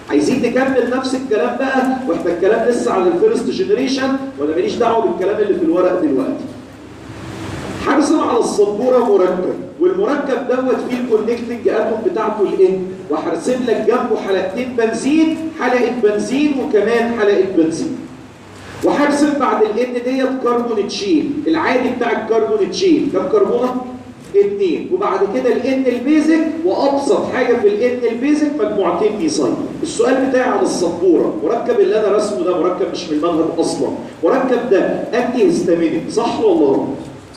عايزين نكمل نفس الكلام بقى واحنا الكلام لسه على الفيرست جنريشن ولا ماليش دعوه بالكلام اللي في الورق دلوقتي هرسم على السبوره مركب والمركب دوت فيه الكونكتنج اتوم بتاعته الان وهرسم لك جنبه حلقتين بنزين حلقه بنزين وكمان حلقه بنزين وهرسم بعد الان ديت كربون تشين العادي بتاع الكربون تشين كم كربونه؟ اثنين وبعد كده الان البيزك وابسط حاجه في الان البيزك مجموعتين ميثايل السؤال بتاعي على السبوره المركب اللي انا رسمه ده مركب مش من المنهج اصلا مركب ده انتي هيستامينيك صح ولا غلط؟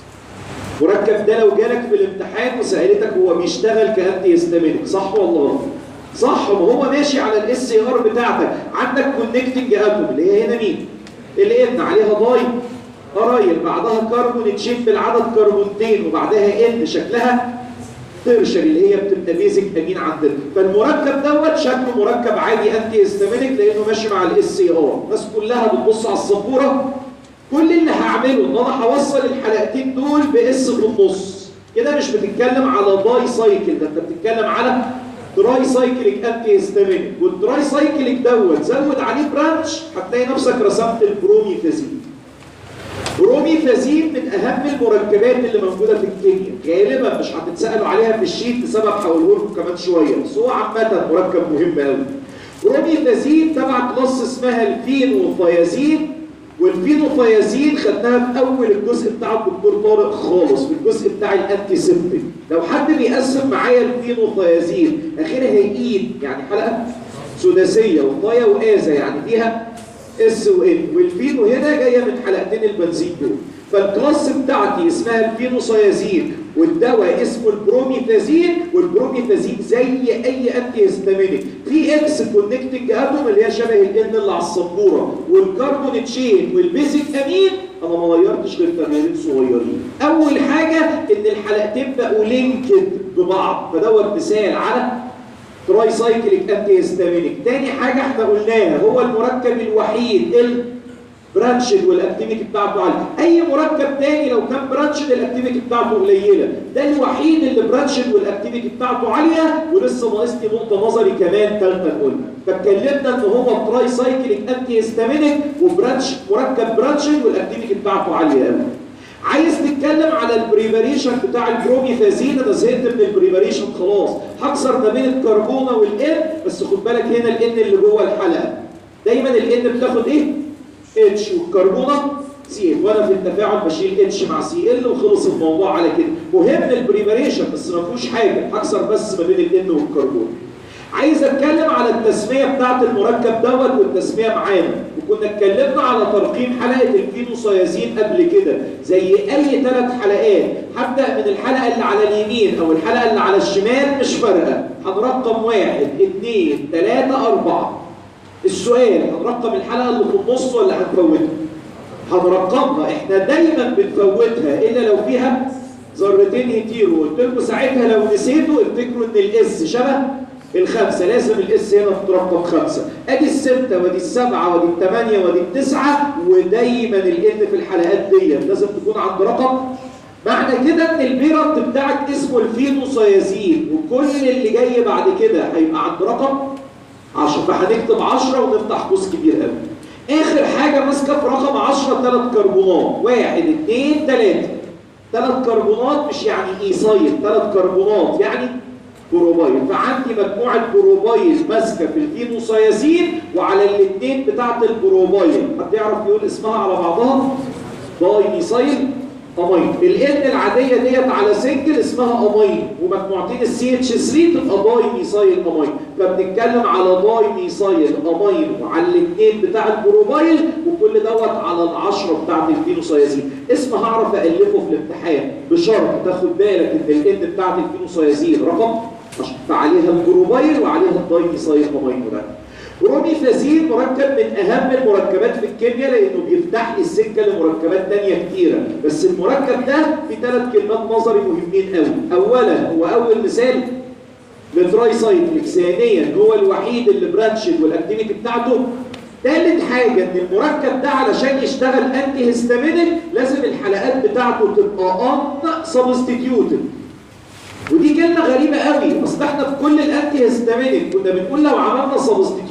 مركب ده لو جالك في الامتحان وسالتك هو بيشتغل كانتي هيستامينيك صح ولا غلط؟ صح ما هو ماشي على الاس ار بتاعتك عندك كونكتنج اتوم اللي هي هنا مين؟ الان عليها باي قرايل بعدها كربون تشين بالعدد كربونتين وبعدها ان شكلها ترشري اللي هي بتبقى بيزك امين عندنا فالمركب دوت شكله مركب عادي انتي هيستامينيك لانه ماشي مع الاس سي ار الناس كلها بتبص على السبوره كل اللي هعمله ان انا هوصل الحلقتين دول باس في النص كده مش بتتكلم على باي سايكل ده انت بتتكلم على تراي سايكليك انتي هيستامينيك والتراي سايكليك دوت زود عليه برانش هتلاقي نفسك رسمت البروميثازين بروميثازين من اهم المركبات اللي موجوده في الكيمياء غالبا مش هتتسالوا عليها في الشيت لسبب هقوله لكم كمان شويه بس هو عامه مركب مهم قوي بروميثازين تبع كلاس اسمها الفينوثيازين والفينوثيازين خدناها في اول الجزء بتاع الدكتور طارق خالص في الجزء بتاع الانتي سيبتيك لو حد بيقسم معايا الفينوثيازين اخرها ايد يعني حلقه سداسيه وطايا وازا يعني فيها اس وان والفينو هنا جايه من حلقتين البنزين دول فالكلاس بتاعتي اسمها الفينوسيازين والدواء اسمه البروميثازين والبروميثازين زي اي انتي هيستامينيك في اكس كونكتنج اتوم اللي هي شبه الان اللي على السبوره والكربون تشين والبيزك امين انا ما غيرتش غير تغييرين صغيرين اول حاجه ان الحلقتين بقوا لينكد ببعض فدوت مثال على تراي سايكليك انتي هيستامينيك تاني حاجه احنا قلناها هو المركب الوحيد البرانشد والاكتيفيتي بتاعته عاليه اي مركب تاني لو كان برانشد الاكتيفيتي بتاعته قليله ده الوحيد اللي برانشد والاكتيفيتي بتاعته عاليه ولسه ناقصني نقطه نظري كمان ثالثه قلنا فاتكلمنا ان هو تراي سايكليك انتي هيستامينيك وبرانش مركب برانشد والاكتيفيتي بتاعته عاليه قوي عايز تتكلم على البريباريشن بتاع البروميثازين انا زهقت من البريباريشن خلاص هكسر ما بين الكربونه والان بس خد بالك هنا الان اللي جوه الحلقه دايما الان بتاخد ايه اتش والكربونه سي ال وانا في التفاعل بشيل اتش مع سي ال وخلص الموضوع على كده مهم البريباريشن بس ما فيهوش حاجه هكسر بس ما بين الان والكربون عايز اتكلم على التسميه بتاعه المركب دوت والتسميه معانا وكنا اتكلمنا على ترقيم حلقه الفينوسيازين قبل كده زي اي ثلاث حلقات هبدا من الحلقه اللي على اليمين او الحلقه اللي على الشمال مش فارقه هنرقم واحد اثنين ثلاثه اربعه السؤال هنرقم الحلقه اللي في النص ولا هنفوتها؟ هنرقمها احنا دايما بنفوتها الا لو فيها ذرتين هيتيرو قلت لكم ساعتها لو نسيتوا افتكروا ان الاس شبه الخمسة لازم الاس هنا تترقم خمسة ادي الستة ودي السبعة ودي الثمانية ودي التسعة ودايما الان في الحلقات دي لازم تكون عند رقم معنى كده ان البيرنت بتاعك اسمه الفينوسيازين وكل اللي جاي بعد كده هيبقى عند رقم 10 فهنكتب 10 ونفتح قوس كبير قوي اخر حاجة ماسكة في رقم 10 ثلاث كربونات واحد اثنين ثلاثة ثلاث كربونات مش يعني ايسايل ثلاث كربونات يعني بروبايل فعندي مجموعة بروبايل ماسكة في الفينوسيازين وعلى الاثنين بتاعة البروبايل حد يعرف يقول اسمها على بعضها داي ميسايل امين الان العاديه ديت على سنجل اسمها امين ومجموعتين السي اتش 3 تبقى داي ميسايل امين فبنتكلم على داي ميسايل امين وعلى الاثنين بتاع البروبايل وكل دوت على العشره بتاعت الفينوسيازين اسم هعرف الفه في الامتحان بشرط تاخد بالك ان الان بتاعت الفينوسيازين رقم فعليها البروبايل وعليها الداي ميسايل امين ده بروميثازين مركب من اهم المركبات في الكيمياء لانه بيفتح لي السكه لمركبات ثانيه كتيره بس المركب ده في ثلاث كلمات نظري مهمين قوي اولا هو اول مثال للتراي سايكليك ثانيا هو الوحيد اللي برانشد والاكتيفيتي بتاعته ثالث حاجة ان المركب ده علشان يشتغل انتي هيستامينيك لازم الحلقات بتاعته تبقى ان سبستيتيوتد ودي كلمة غريبة قوي اصل احنا في كل الانتي هيستامينيك كنا بنقول لو عملنا سبستيتيوت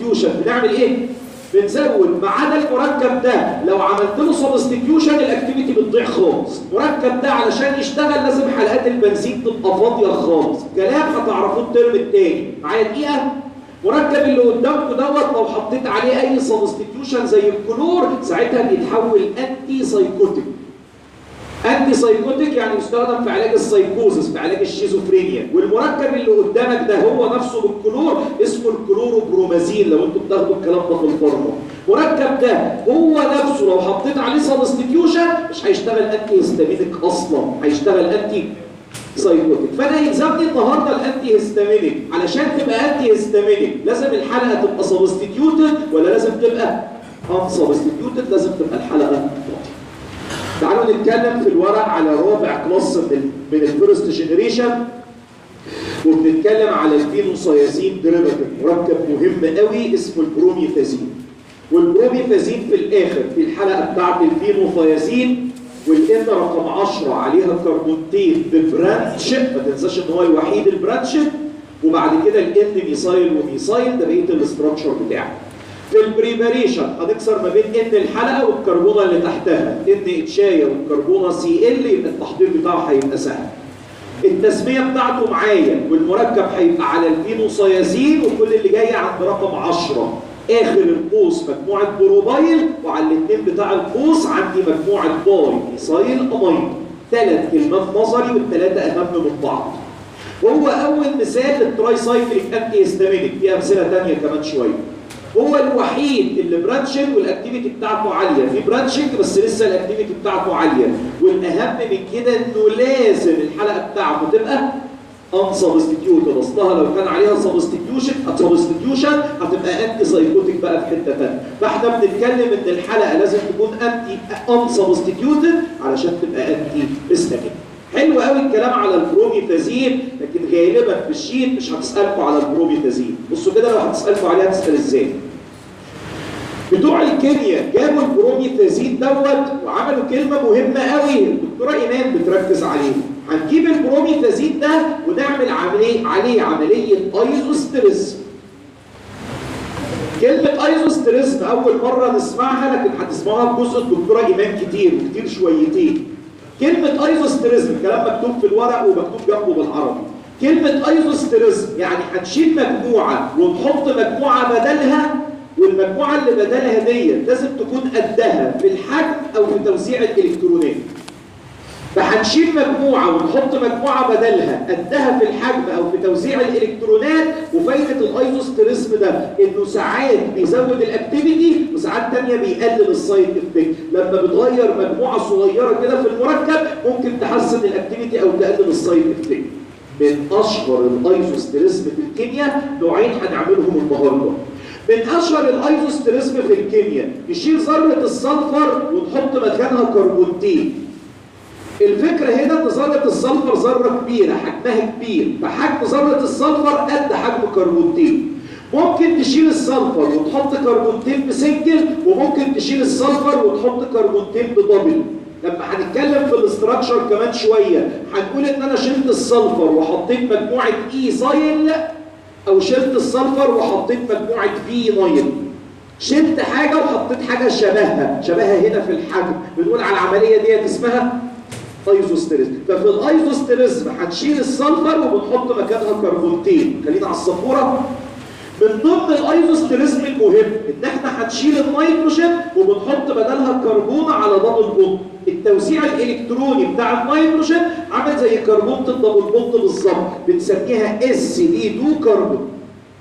سبستيتيوشن بنعمل ايه؟ بنزود ما عدا المركب ده لو عملت له سبستيتيوشن الاكتيفيتي بتضيع خالص المركب ده علشان يشتغل لازم حلقات البنزين تبقى فاضيه خالص كلام هتعرفوه الترم الثاني معايا دقيقه مركب اللي قدامكم دوت لو حطيت عليه اي سبستيتيوشن زي الكلور ساعتها بيتحول انتي سايكوتيك انتي سايكوتيك يعني يستخدم في علاج السايكوزس في علاج الشيزوفرينيا والمركب اللي قدامك ده هو نفسه بالكلور اسمه الكلوروبرومازين لو انتم بتاخدوا الكلام ده في الفارما المركب ده هو نفسه لو حطيت عليه سبستيتيوشن مش هيشتغل انتي هيستامينيك اصلا هيشتغل انتي سايكوتيك فانا يلزمني النهارده الانتي هيستامينيك علشان تبقى انتي هيستامينيك لازم الحلقه تبقى سبستيتيوتد ولا لازم تبقى ان سبستيتيوتد لازم تبقى الحلقه فاضيه تعالوا نتكلم في الورق على رابع كلاس من من الفيرست جنريشن وبنتكلم على الفينوسايازين ديريفاتيف مركب مهم قوي اسمه البروميثازين والبروميثازين في الاخر في الحلقه بتاعت الفينوثيازين والان رقم 10 عليها كربونتين ببرانش ما تنساش ان هو الوحيد البرانش وبعد كده الان ميثايل وميثايل ده بقيه الاستراكشر بتاعه في البريباريشن هنكسر ما بين ان الحلقه والكربونه اللي تحتها ان اتشايه والكربونه سي ال يبقى التحضير بتاعه هيبقى سهل التسميه بتاعته معايا والمركب هيبقى على الفينوسيازين وكل اللي جاي عند رقم 10 اخر القوس مجموعه بروبايل وعلى الاثنين بتاع القوس عندي مجموعه باي ميثايل امين ثلاث كلمات نظري والثلاثه اهم من بعض وهو اول مثال للتراي سايكليك انتي هيستامينيك في امثله ثانيه كمان شويه هو الوحيد اللي برانشنج والاكتيفيتي بتاعته عاليه في برانشنج بس لسه الاكتيفيتي بتاعته عاليه والاهم من كده انه لازم الحلقه بتاعته تبقى ان سبستيتيوتد اصلها لو كان عليها سبستيتيوشن سبستيتيوشن هتبقى انتي سايكوتيك بقى في حته ثانيه فاحنا بنتكلم ان الحلقه لازم تكون انتي ان سبستيتيوتد علشان تبقى انتي استامين حلو قوي الكلام على البروميثازين لكن غالبا في الشيت مش هتسالكم على البروميثازين بصوا كده لو هتسالكم عليها هتسال ازاي بتوع الكيمياء جابوا البروميثازين دوت وعملوا كلمه مهمه قوي الدكتوره ايمان بتركز عليه هنجيب البروميثازين ده ونعمل عمليه عليه عمليه ايزوستريزم كلمة ايزوستريزم أول مرة نسمعها لكن هتسمعوها في جزء الدكتورة إيمان كتير وكتير شويتين. كلمة ايزوستريزم كلام مكتوب في الورق ومكتوب جنبه بالعربي. كلمة ايزوستريزم يعني هنشيل مجموعة ونحط مجموعة بدلها والمجموعة اللي بدلها دي لازم تكون قدها في الحجم أو في توزيع الإلكترونات. فهنشيل مجموعة ونحط مجموعة بدلها قدها في الحجم أو في توزيع الإلكترونات وفايدة الأيزوستريزم ده إنه ساعات بيزود الأكتيفيتي وساعات تانية بيقلل السايد إفكت لما بتغير مجموعة صغيرة كده في المركب ممكن تحسن الأكتيفيتي أو تقلل السايد إفكت من أشهر الأيزوستريزم في الكيمياء نوعين هنعملهم النهارده من اشهر الايزوستريزم في الكيمياء نشيل ذره السلفر ونحط مكانها كربونتين الفكرة هنا ان ذرة السلفر ذرة كبيرة حجمها كبير فحجم ذرة السلفر قد حجم كربونتين ممكن تشيل السلفر وتحط كربونتين بسنجل وممكن تشيل السلفر وتحط كربونتين بدبل لما هنتكلم في الاستراكشر كمان شوية هنقول ان انا شلت السلفر وحطيت مجموعة اي سايل او شلت السلفر وحطيت مجموعة في نايل شلت حاجة وحطيت حاجة شبهها شبهها هنا في الحجم بنقول على العملية ديت اسمها ايزوستريزم ففي الايزوستريزم هنشيل السلفر وبنحط مكانها كربونتين خلينا على السبوره من ضمن الايزوستريزم المهم ان احنا هنشيل النيتروجين وبنحط بدلها كربونه على دبل بوند التوزيع الالكتروني بتاع النيتروجين عامل زي كربونه الدبل بوند بالظبط بنسميها اس دي 2 كربون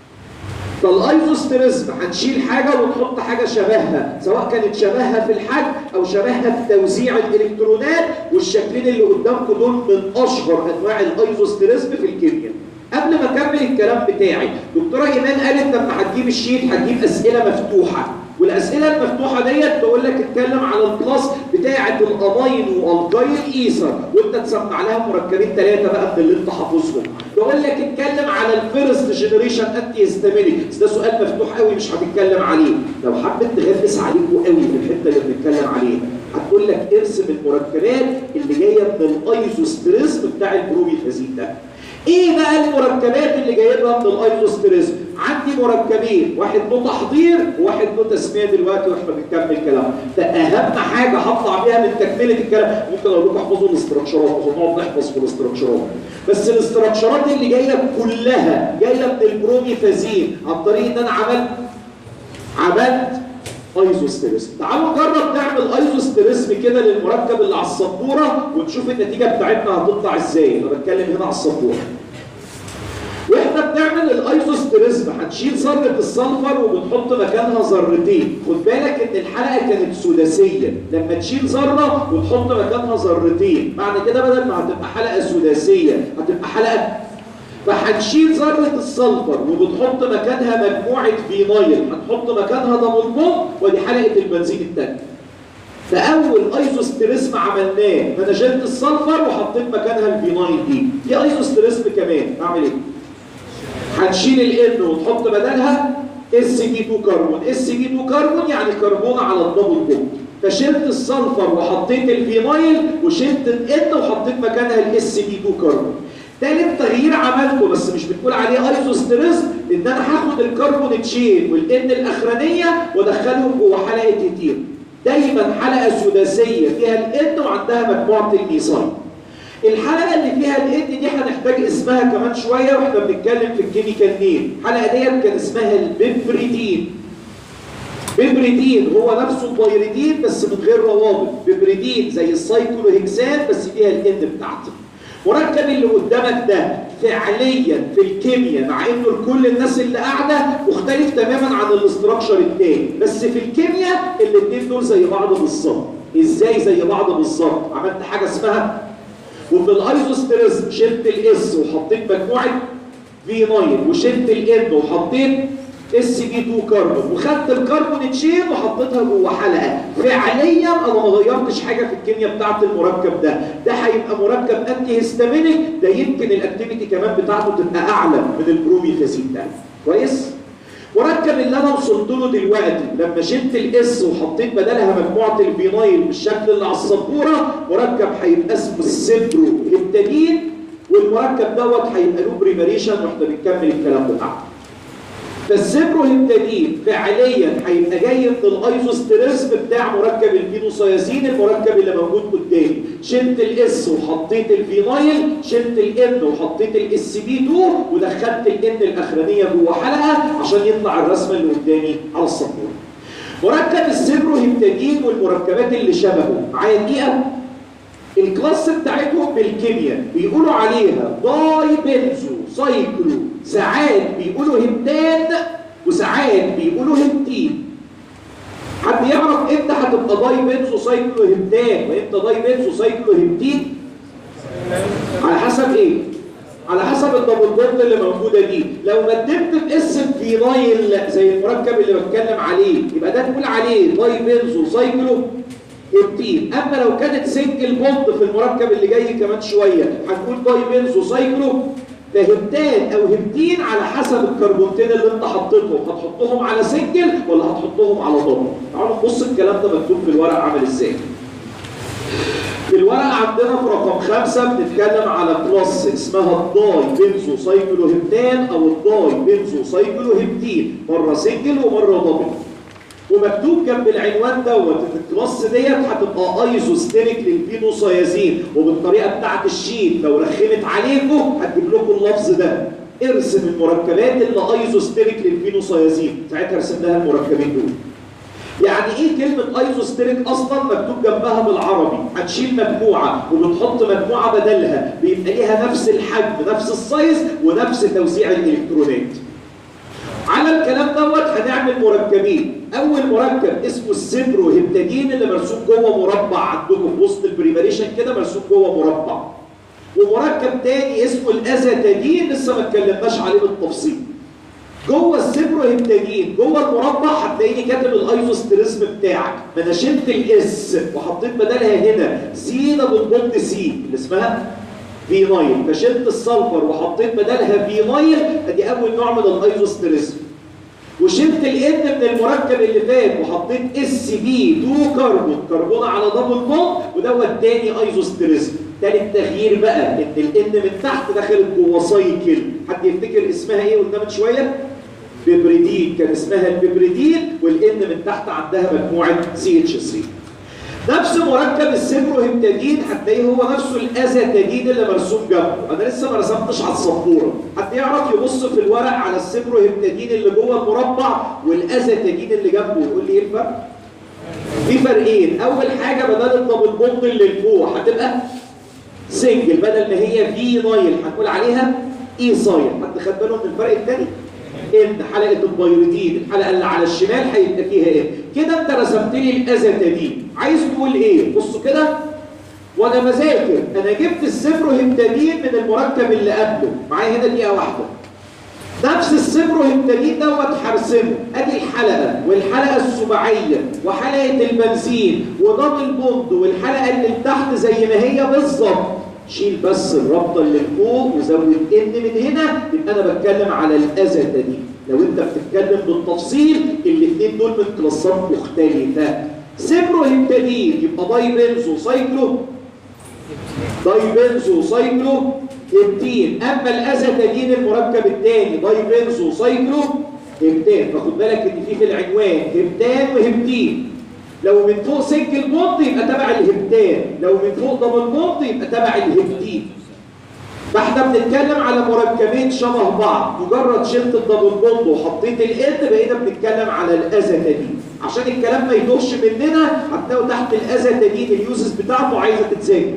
فالايزوستريزم هنشيل حاجه ونحط حاجه شبهها سواء كانت شبهها في الحجم او شبهها في توزيع الالكترونات والشكلين اللي قدامكم دول من اشهر انواع الايزوستريزم في الكيمياء قبل ما اكمل الكلام بتاعي دكتوره ايمان قالت لما هتجيب الشيت هتجيب اسئله مفتوحه والاسئله المفتوحه ديت تقول لك اتكلم على الكلاس بتاعه الامين والكايل ايثر وانت تسمع لها مركبين ثلاثه بقى من اللي انت حافظهم تقول لك اتكلم على الفيرست جنريشن انتي هيستامينيك ده سؤال مفتوح قوي مش هتتكلم عليه لو حبيت تغلس عليكم قوي في الحته اللي بنتكلم عليها هتقول لك ارسم المركبات اللي جايه من الايزوستريزم بتاع البروميثازين ده ايه بقى المركبات اللي جايبها من الايزوستريزم عندي مركبين واحد له تحضير وواحد له تسميه دلوقتي واحنا بنكمل كلام ده اهم حاجه هطلع بيها من تكمله الكلام ممكن اقول لكم احفظوا الاستراكشرات ونقعد نحفظ في الاستراكشرات بس الاستراكشرات اللي جايه كلها جايه من البروميفازين عن طريق ان انا عملت عملت ايزوستيريسم تعالوا نجرب نعمل ايزوستيريسم كده للمركب اللي على السبوره ونشوف النتيجه بتاعتنا هتطلع ازاي انا بتكلم هنا على السبوره واحنا بنعمل الايزوستيريزم هنشيل ذره السلفر وبنحط مكانها ذرتين خد بالك ان الحلقه كانت سداسيه لما تشيل ذره وتحط مكانها ذرتين معنى كده بدل ما هتبقى حلقه سداسيه هتبقى حلقه فهنشيل ذره السلفر وبنحط مكانها مجموعه فينايل هنحط مكانها دبل بوم ودي حلقه البنزين الثانيه فاول ايزوستريسم عملناه ان انا شلت السلفر وحطيت مكانها الفينايل دي في ايزوستريسم كمان اعمل ايه هنشيل الان ونحط بدلها اس بي 2 كربون اس بي 2 كربون يعني كربون على الدبل بوند فشلت السلفر وحطيت الفينايل وشلت الان وحطيت مكانها الاس بي 2 كربون تالت تغيير عملته بس مش بتقول عليه ايزوستريزم ان انا هاخد الكربون تشين والان الاخرانيه وادخلهم جوه حلقه كتير دايما حلقه سداسيه فيها الان وعندها مجموعه الميثايل الحلقه اللي فيها الان دي هنحتاج اسمها كمان شويه واحنا بنتكلم في الكيميكال نيم الحلقه ديت كان اسمها البيبريدين بيبريدين هو نفسه البيريدين بس من غير روابط بيبريدين زي السايكلوهكسان بس فيها الان بتاعته مركب اللي قدامك ده فعليا في الكيمياء مع انه لكل الناس اللي قاعده مختلف تماما عن الاستراكشر التاني بس في الكيمياء الاثنين دول زي بعض بالظبط ازاي زي بعض بالظبط عملت حاجه اسمها وفي الايزوستريس شلت الاس وحطيت مجموعه فينايل وشلت الان وحطيت اس بي 2 كربون وخدت الكربون تشين وحطيتها جوه حلقه فعليا انا ما غيرتش حاجه في الكيمياء بتاعه المركب ده ده هيبقى مركب انتي هيستامينيك ده يمكن الاكتيفيتي كمان بتاعته تبقى اعلى من البروميثازين ده كويس مركب اللي انا وصلت له دلوقتي لما شلت الاس وحطيت بدلها مجموعه الفينايل بالشكل اللي على السبوره مركب هيبقى اسمه السيبرو هبتادين والمركب دوت هيبقى له بريباريشن واحنا بنكمل الكلام بتاعنا فالسيبروهبتادين فعليا هيبقى جاي من الايزوستريسم بتاع مركب الفينوسيازين المركب اللي موجود قدامي شلت الاس وحطيت الفينايل شلت الان وحطيت الاس بي 2 ودخلت الان الاخرانيه جوه حلقه عشان يطلع الرسمه اللي قدامي على السبوره مركب السيبروهبتادين والمركبات اللي شبهه معايا دقيقه الكلاس بتاعتهم بالكيمياء بيقولوا عليها داي بنزو سايكلو ساعات بيقولوا هبتان وساعات بيقولوا هبتين حد يعرف امتى هتبقى داي بنزو سايكلو هبتان وامتى داي بنزو سايكلو هبتين على حسب ايه على حسب الدبل بوند اللي موجوده دي لو مدمت باس فينايل زي المركب اللي بتكلم عليه يبقى ده تقول عليه داي بنزو سايكلو هبتين اما لو كانت سنجل بوند في المركب اللي جاي كمان شويه هنقول داي بنزو سايكلو ده هبتان او هبتين على حسب الكربونتين اللي انت حطيتهم هتحطهم على سنجل ولا هتحطهم على دبل تعالوا نبص الكلام ده مكتوب في الورق عامل ازاي في الورق عندنا في رقم خمسة بنتكلم على كلاس اسمها الداي بنزو سايكلو هبتان او الداي بنزو سايكلو هبتين مرة سنجل ومرة دبل ومكتوب جنب العنوان دوت ان الكلاس ديت هتبقى ايزوستيريك للفينوسيازين وبالطريقه بتاعت الشيت لو رخمت عليكم هتجيب لكم اللفظ ده ارسم المركبات اللي ايزوستيريك للفينوسيازين ساعتها رسمناها المركبين دول يعني ايه كلمة ايزوستيريك اصلا مكتوب جنبها بالعربي هنشيل مجموعة وبنحط مجموعة بدلها بيبقى ليها نفس الحجم نفس السايز ونفس توزيع الالكترونات على الكلام دوت هنعمل مركبين اول مركب اسمه السيبرو هبتادين اللي مرسوم جوه مربع عندكم في وسط البريباريشن كده مرسوم جوه مربع ومركب تاني اسمه الازاتادين لسه ما اتكلمناش عليه بالتفصيل جوه السيبرو هبتادين جوه المربع هتلاقيني كاتب الايزوستريزم بتاعك ما انا شلت الاس وحطيت بدلها هنا زينه بالبوند سي اللي اسمها فينايل فشلت السلفر وحطيت بدلها فينايل ادي اول نوع من الايزوستريزم وشلت الان من المركب اللي فات وحطيت اس بي 2 كربون كربون على دبل بوند ودوت تاني ايزوستريزم تالت تغيير بقى ان الان من تحت دخلت جوه سايكل حد يفتكر اسمها ايه قلنا من شويه ببريدين كان اسمها الببريدين والان من تحت عندها مجموعه سي اتش 3 نفس مركب السيبروهيبتادين هتلاقيه هو نفسه الازاتادين اللي مرسوم جنبه انا لسه ما رسمتش على السبوره حد يعرف يبص في الورق على السيبروهيبتادين اللي جوه المربع والازاتادين اللي جنبه ويقول لي ايه الفرق في فرقين اول حاجه بدل الدبل بوند اللي فوق هتبقى سنجل بدل ما هي في نايل هنقول عليها اي صاير حد خد باله من الفرق الثاني ان حلقه البيرودين الحلقه اللي على الشمال هيبقى فيها ايه كده انت رسمت لي الازاتادين عايز تقول ايه بصوا كده وانا بذاكر انا جبت السيبروهيبتادين من المركب اللي قبله معايا هنا دقيقه واحده نفس السيبروهيبتادين دوت هرسمه ادي الحلقه والحلقه السباعيه وحلقه البنزين ودبل بوند والحلقه اللي تحت زي ما هي بالظبط شيل بس الرابطه اللي فوق وزود ان من هنا يبقى انا بتكلم على الازاتادين لو انت بتتكلم بالتفصيل الاثنين دول من كلاسات مختلفه سيبروهيبتادين يبقى داي بنزو سايكلو داي بنزو سايكلو هبتين اما الازاتادين المركب الثاني داي بنزو سايكلو هبتان فخد بالك ان في في العنوان هبتان وهبتين لو من فوق سنجل بوند يبقى تبع الهبتان لو من فوق دبل بوند يبقى تبع الهبتين فاحنا بنتكلم على مركبين شبه بعض مجرد شلت الدبل بوند وحطيت الاد بقينا بنتكلم على الازاتادين عشان الكلام ما يدوش مننا هتلاقوا تحت الازاتادين اليوزز بتاعته عايزه تتذاكر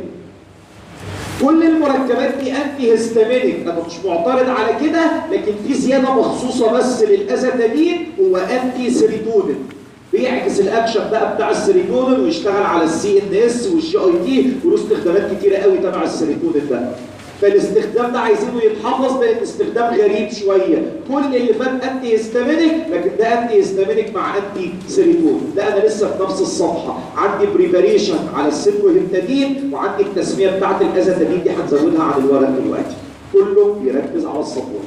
كل المركبات دي انتي هيستامينيك انا مش معترض على كده لكن في زياده مخصوصه بس للازاتادين هو انتي سيريتونين بيعكس الاكشن بقى بتاع السيريتونين ويشتغل على السي ان اس والجي اي تي وله استخدامات كتيره قوي تبع السيريتونين ده فالاستخدام ده عايزينه يتحفظ لان استخدام غريب شويه كل اللي فات انتي هيستامينيك لكن ده انتي هيستامينيك مع انتي سيريتونين ده انا لسه في نفس الصفحه عندي بريباريشن على السيبروهيبتادين وعندي التسميه بتاعت الازاتادين دي هنزودها على الورق دلوقتي كله يركز على السبوره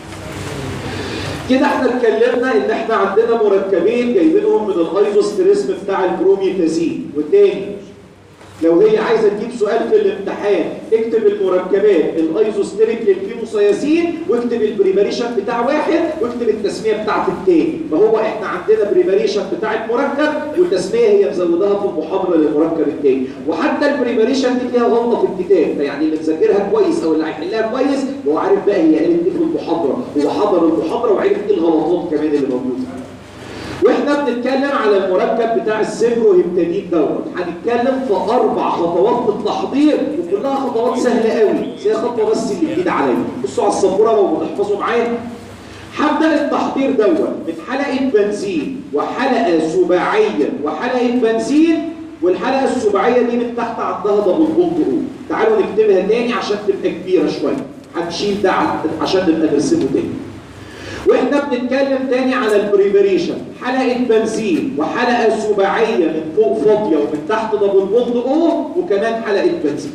كده احنا اتكلمنا ان احنا عندنا مركبين جايبينهم من الايزوستريسم بتاع البروميتازين والتاني لو هي عايزه تجيب سؤال في الامتحان اكتب المركبات الايزوستريك للفينوسياسين واكتب البريباريشن بتاع واحد واكتب التسميه بتاعت التاني فهو احنا عندنا بريباريشن بتاع المركب والتسميه هي مزودها في المحاضره للمركب التاني وحتى البريباريشن دي فيها غلطه في الكتاب فيعني اللي مذاكرها كويس او اللي هيحلها كويس هو عارف بقى هي قالت ايه في المحاضره هو حضر المحاضره وعرف ايه الغلطات كمان اللي موجوده واحنا بنتكلم على المركب بتاع السيبروهيبتادين دوت هنتكلم في اربع خطوات في التحضير وكلها خطوات سهله قوي زي خطوه بس اللي جديده عليا بصوا على السبوره لو بتحفظوا معايا هبدا التحضير دوت من حلقه بنزين وحلقه سباعيه وحلقه بنزين والحلقه السباعيه دي من تحت عندها دبل بوند او تعالوا نكتبها تاني عشان تبقى كبيره شويه هنشيل ده عشان نبقى نرسمه تاني واحنا بنتكلم تاني على البريبريشن حلقه بنزين وحلقه سباعيه من فوق فاضيه ومن تحت دبل بوند او وكمان حلقه بنزين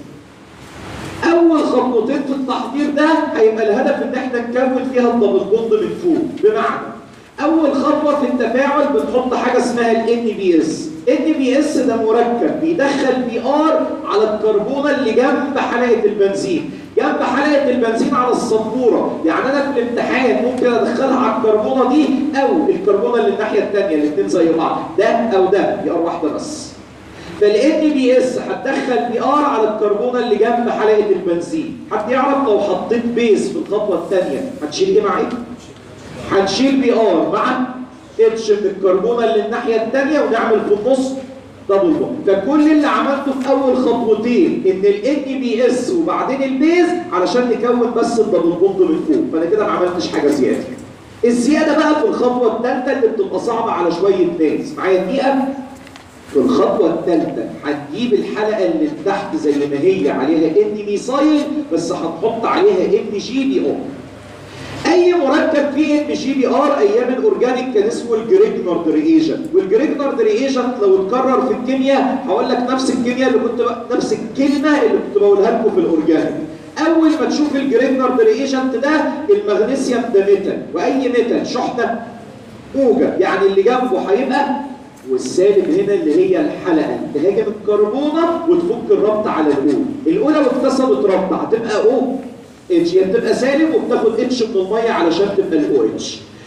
اول خطوتين في التحضير ده هيبقى الهدف ان احنا نكون فيها الدبل بوند من فوق بمعنى اول خطوه في التفاعل بنحط حاجه اسمها الان بي اس ان بي اس ده مركب بيدخل بي ار على الكربونه اللي جنب حلقه البنزين جنب حلقه البنزين على السبوره يعني انا في الامتحان ممكن ادخلها على الكربونه دي او الكربونه اللي الناحيه الثانيه الاثنين زي بعض ده او ده بي ار واحده بس فالان بي اس هتدخل بي ار على الكربونه اللي جنب حلقه البنزين حد يعرف لو حطيت بيز في الخطوه الثانيه هتشيل ايه مع ايه هنشيل بي ار مع اتش من الكربونه اللي الناحيه الثانيه ونعمل في النص دبل بوند فكل اللي عملته في اول خطوتين ان الان بي اس وبعدين البيز علشان نكون بس الدبل بوند من فوق فانا كده ما عملتش حاجه زياده الزياده بقى في الخطوه الثالثه اللي بتبقى صعبه على شويه ناس معايا دقيقه في الخطوه الثالثه هتجيب الحلقه اللي تحت زي ما هي عليها ان ميثايل بس هتحط عليها ان جي بي او اي مركب فيه ان جي بي ار ايام الاورجانيك كان اسمه الجريجنارد ريجنت والجريجنارد ريجنت لو اتكرر في الكيمياء هقول لك نفس الكيمياء اللي كنت بق... نفس الكلمه اللي كنت بقولها لكم في الاورجانيك اول ما تشوف الجريجنارد ريجنت ده المغنيسيوم ده ميتال واي ميتال شحنه موجب يعني اللي جنبه هيبقى والسالب هنا اللي هي الحلقه تهاجم الكربونه وتفك الربط على الاو الاولى واكتسبت ربط هتبقى او اتش هي بتبقى سالب وبتاخد اتش من الميه علشان تبقى الاو اتش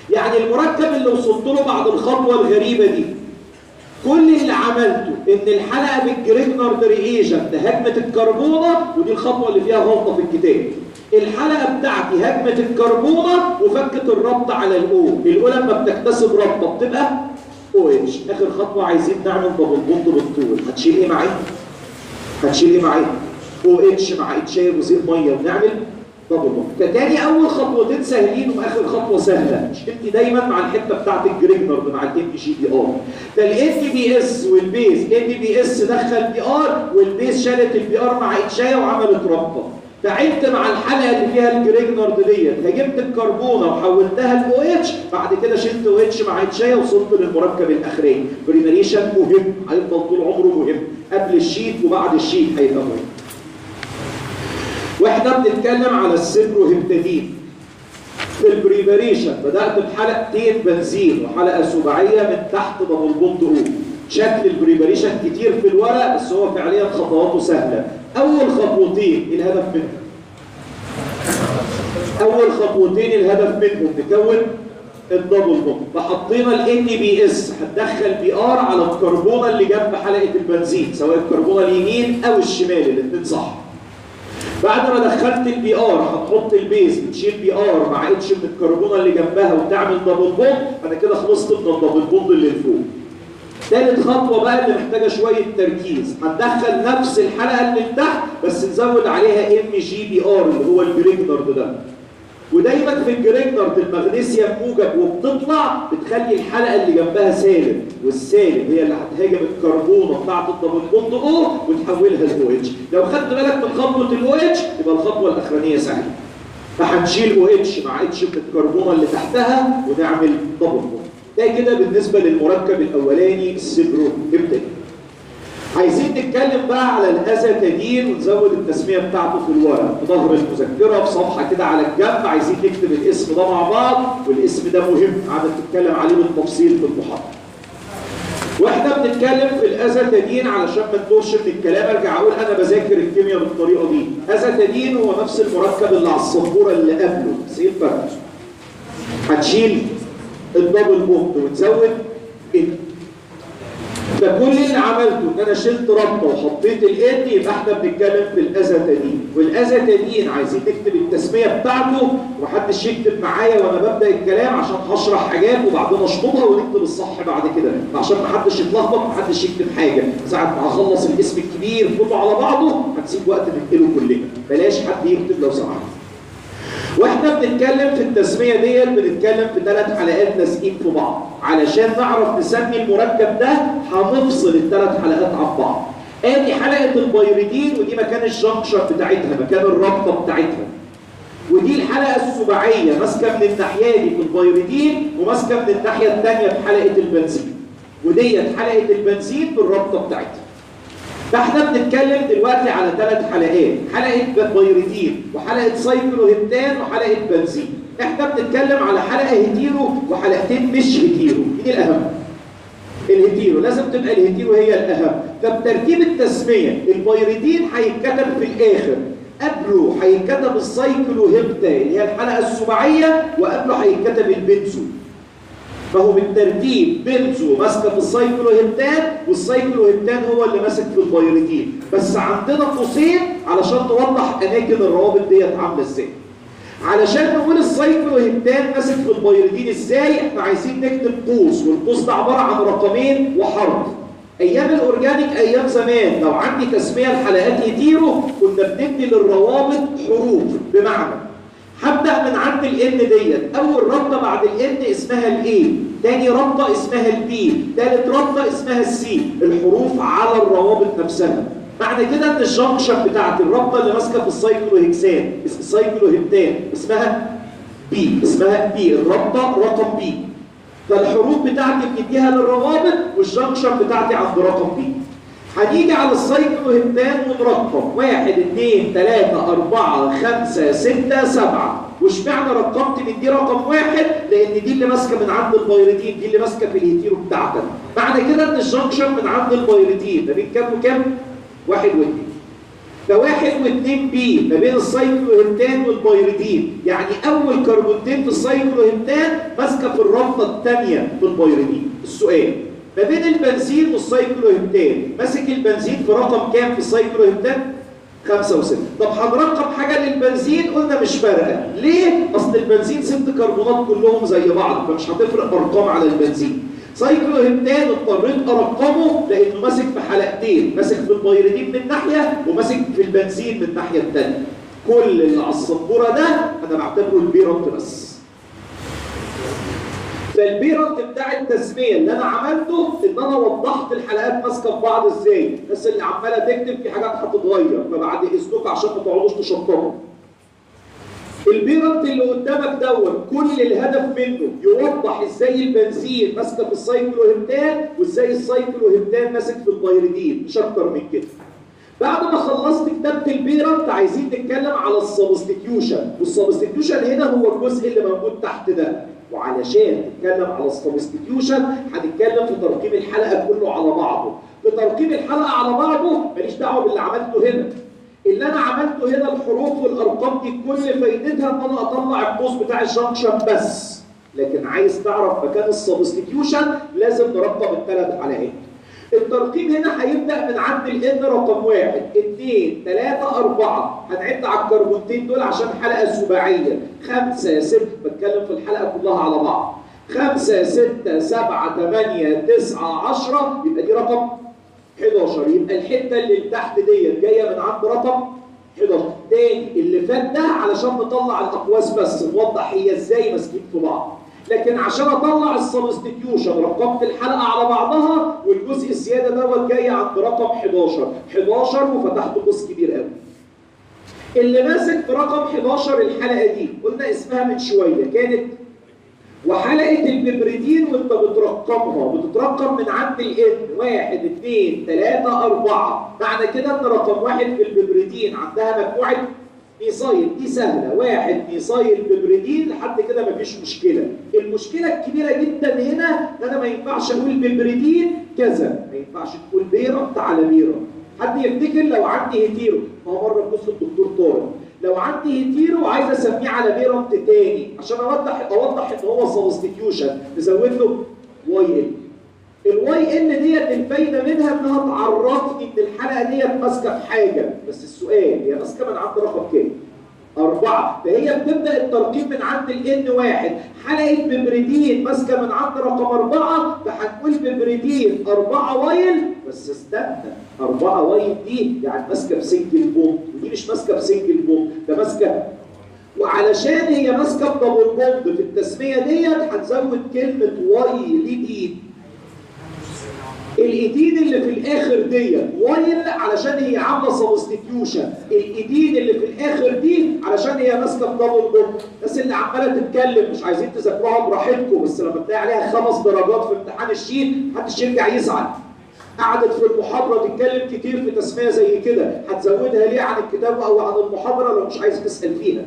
يعني المركب اللي وصلت له بعد الخطوه الغريبه دي كل اللي عملته ان الحلقه بالجريجنرد ريجنت هجمه الكربونه ودي الخطوه اللي فيها غلطه في الكتاب الحلقه بتاعتي هجمه الكربونه وفكت الربط على الاو الاو لما بتكتسب ربطه بتبقى او اتش اخر خطوه عايزين نعمل دبل بوند بالطول هتشيل ايه معايا هتشيل ايه معايا او اتش مع اتشاير وزير ميه ونعمل دبل بوند كتاني اول خطوتين سهلين واخر خطوه سهله شلتي دايما مع الحته بتاعت الجريجنرد مع الام جي دي ار ده الام بي اس والبيز ام بي اس دخل بي ار والبيز شالت البي ار مع اتشايه وعملت ربطه تعبت مع الحلقه اللي فيها الجريجنرد ديت هجبت الكربونه وحولتها لاو اتش بعد كده شلت او اتش مع اتشايه وصلت للمركب الاخراني بريماريشن مهم هيفضل طول عمره مهم قبل الشيت وبعد الشيت هيبقى مهم واحنا بنتكلم على السيبروهيبتادين في البريباريشن بدات بحلقتين بنزين وحلقه سباعيه من تحت دبل بوند او شكل البريباريشن كتير في الورق بس هو فعليا خطواته سهله اول خطوتين الهدف منهم اول خطوتين الهدف منهم نكون الدبل بوند فحطينا الان بي اس هتدخل بي ار على الكربونه اللي جنب حلقه البنزين سواء الكربونه اليمين او الشمال الاثنين صح بعد ما دخلت البي ار هتحط البيز بتشيل بي ار مع اتش من الكربونه اللي جنبها وتعمل دبل بوند انا كده خلصت من الدبل بوند اللي فوق ثالث خطوه بقى اللي محتاجه شويه تركيز هندخل نفس الحلقه اللي تحت بس نزود عليها ام جي بي ار اللي هو الجريجنرد ده ودايما في الجريجنرد المغنيسيوم موجب وبتطلع بتخلي الحلقه اللي جنبها سالب والسالب هي اللي هتهاجم الكربونه بتاعت الدبل بوند او وتحولها لاو اتش لو خدت بالك من خطوه الاو اتش يبقى الخطوه الاخرانيه سهله فهنشيل او اتش مع اتش من الكربونه اللي تحتها ونعمل دبل بوند ده كده بالنسبه للمركب الاولاني السيبرو هيبتدي عايزين نتكلم بقى على الازاتادين ونزود التسميه بتاعته في الورق في ظهر المذكره في صفحه كده على الجنب عايزين نكتب الاسم ده مع بعض والاسم ده مهم عادة تتكلم عليه بالتفصيل في المحاضره واحنا بنتكلم في الازاتادين علشان ما نتوهش من الكلام ارجع اقول انا بذاكر الكيمياء بالطريقه دي ازاتادين هو نفس المركب اللي على السبوره اللي قبله بس ايه الفرق هتشيل الدبل بوند وتزود فكل اللي عملته ان انا شلت ربطه وحطيت الان يبقى احنا بنتكلم في الازاتادين والازاتادين عايزين نكتب التسميه بتاعته ومحدش يكتب معايا وانا ببدا الكلام عشان هشرح حاجات وبعدين اشطبها ونكتب الصح بعد كده عشان محدش يتلخبط محدش يكتب حاجه ساعه ما هخلص الاسم الكبير كله على بعضه هنسيب وقت ننقله كلنا بلاش حد يكتب لو سمحت واحنا بنتكلم في التسميه ديت بنتكلم في ثلاث حلقات لازقين في بعض علشان نعرف نسمي المركب ده هنفصل الثلاث حلقات عن بعض ادي حلقه البيريدين ودي مكان الجنكشن بتاعتها مكان الرابطه بتاعتها ودي الحلقه السباعيه ماسكه من الناحيه دي في البيريدين وماسكه من الناحيه الثانيه في حلقه البنزين وديت حلقه البنزين بالرابطه بتاعتها فاحنا بنتكلم دلوقتي على ثلاث حلقات حلقه بيريدين وحلقه سايكلوهبتان وحلقه بنزين احنا بنتكلم على حلقه هيتيرو وحلقتين مش هيتيرو مين الاهم الهيتيرو لازم تبقى الهيتيرو هي الاهم فبترتيب التسميه البيريدين هيتكتب في الاخر قبله هيتكتب السايكلوهبتا اللي هي الحلقه السباعيه وقبله هيتكتب البنزو فهو بالترتيب بنزو ماسكه في السايكلوهبتان والسايكلوهبتان هو اللي ماسك في البيريدين بس عندنا قوسين علشان نوضح اماكن الروابط ديت عامله ازاي علشان نقول السايكلوهبتان ماسك في البيريدين ازاي احنا عايزين نكتب قوس والقوس ده عباره عن رقمين وحرف ايام الاورجانيك ايام زمان لو عندي تسميه الحلقات هيتيرو كنا بندي للروابط حروف بمعنى هبدا من عند الان ديت اول رابطه بعد الان اسمها الاي تاني رابطه اسمها البي تالت رابطه اسمها السي الحروف على الروابط نفسها معنى كده ان الجنكشن بتاعت الرابطه اللي ماسكه في السايكلوهكسان السايكلوهبتان اسمها بي اسمها بي الرابطه رقم بي فالحروف بتاعتي بنديها للروابط والجنكشن بتاعتي عند رقم بي هنيجي على السايكلوهبتان ونرقم واحد اثنين ثلاثة أربعة خمسة ستة سبعة واشمعنى رقمت من دي رقم واحد لأن دي اللي ماسكة من عند البيريدين دي اللي ماسكة في الهيتيرو بتاعتك معنى كده إن الجنكشن من عند البيريدين ما بين كام وكام؟ واحد واثنين ده واحد واثنين بي ما بين السايكلوهنتان والبيريدين يعني اول كربونتين في السايكلوهنتان ماسكه في الرابطه الثانيه في البيريدين السؤال ما بين البنزين والسايكلوهنتان ماسك البنزين في رقم كام في السايكلوهنتان؟ خمسة وستة طب هنرقم حاجة للبنزين قلنا مش فارقة ليه؟ أصل البنزين ست كربونات كلهم زي بعض فمش هتفرق أرقام على البنزين سايكلوهنتان اضطريت ارقمه لانه ماسك في حلقتين ماسك في البيريدين من ناحيه وماسك في البنزين من الناحيه الثانيه كل اللي على السبوره ده انا بعتبره البيرنت بس فالبيرنت بتاع التسميه اللي انا عملته ان انا وضحت الحلقات ماسكه في بعض ازاي الناس اللي عماله تكتب في حاجات هتتغير فبعد اذنكم عشان ما تقعدوش تشطبوا البيرنت اللي قدامك دوت كل الهدف منه يوضح ازاي البنزين ماسكه في السايكلوهبتان وازاي السايكلوهبتان ماسك في البيريدين مش اكتر من كده بعد ما خلصت كتابه البيرنت عايزين نتكلم على السبستيتيوشن والسبستيتيوشن هنا هو الجزء اللي موجود تحت ده وعلشان نتكلم على السبستيتيوشن هنتكلم في ترقيم الحلقه كله على بعضه في ترقيم الحلقه على بعضه ماليش دعوه باللي عملته هنا اللي انا عملته هنا الحروف والارقام دي كل فايدتها ان انا اطلع القوس بتاع الجنكشن بس لكن عايز تعرف مكان السبستيتيوشن لازم نرقم الثلاث حلقات الترقيم هنا هيبدا من عند الان رقم واحد اثنين ثلاثة أربعة هنعد على الكربونتين دول عشان حلقة سباعية خمسة ستة بتكلم في الحلقة كلها على بعض خمسة ستة سبعة ثمانية تسعة عشرة يبقى دي رقم 11 يبقى الحته اللي تحت ديت جايه من عند رقم 11 تاني اللي فات ده علشان نطلع الاقواس بس نوضح هي ازاي ماسكين في بعض لكن عشان اطلع السبستيتيوشن رقمت الحلقه على بعضها والجزء الزياده دوت جاي عند رقم 11 11 وفتحت قوس كبير قوي اللي ماسك في رقم 11 الحلقه دي قلنا اسمها من شويه كانت وحلقه الببريدين وانت بترقمها بتترقم من عند الان واحد اثنين ثلاثة أربعة معنى كده ان رقم واحد في الببريدين عندها مجموعة ميصايل دي سهلة واحد ميصايل ببريدين لحد كده مفيش مشكلة المشكلة الكبيرة جدا هنا ان انا ما ينفعش اقول ببريدين كذا ما ينفعش تقول بيرنت على بيرنت حد يفتكر لو عندي هيتيرو ما هو مرة قصة الدكتور طارق لو عندي هيتيرو عايز اسميه على بيرنت تاني عشان اوضح اوضح ان هو سبستيتيوشن نزود له واي ال الواي ال ديت الفايده منها انها تعرفني ان الحلقه ديت ماسكه في حاجه بس السؤال هي ماسكه من عند رقم كام؟ أربعة فهي بتبدأ الترقيم من عند الإن واحد حلقة ببريدين ماسكة من عند رقم أربعة فهنقول ببريدين أربعة وايل بس استنى أربعة وايل دي يعني ماسكة في سنجل بوم ودي مش ماسكة في سنجل بوم ده ماسكة وعلشان هي ماسكة بدبل بوند في التسمية ديت هنزود كلمة واي لإيد الايدين اللي في الاخر ديت وايل علشان هي عامله سبستيتيوشن الايدين اللي في الاخر دي علشان هي ماسكه في دبل بوند الناس اللي عماله تتكلم مش عايزين تذاكروها براحتكم بس لما تلاقي عليها خمس درجات في امتحان الشيت محدش يرجع يزعل قعدت في المحاضره تتكلم كتير في تسميه زي كده هتزودها ليه عن الكتاب او عن المحاضره لو مش عايز تسال فيها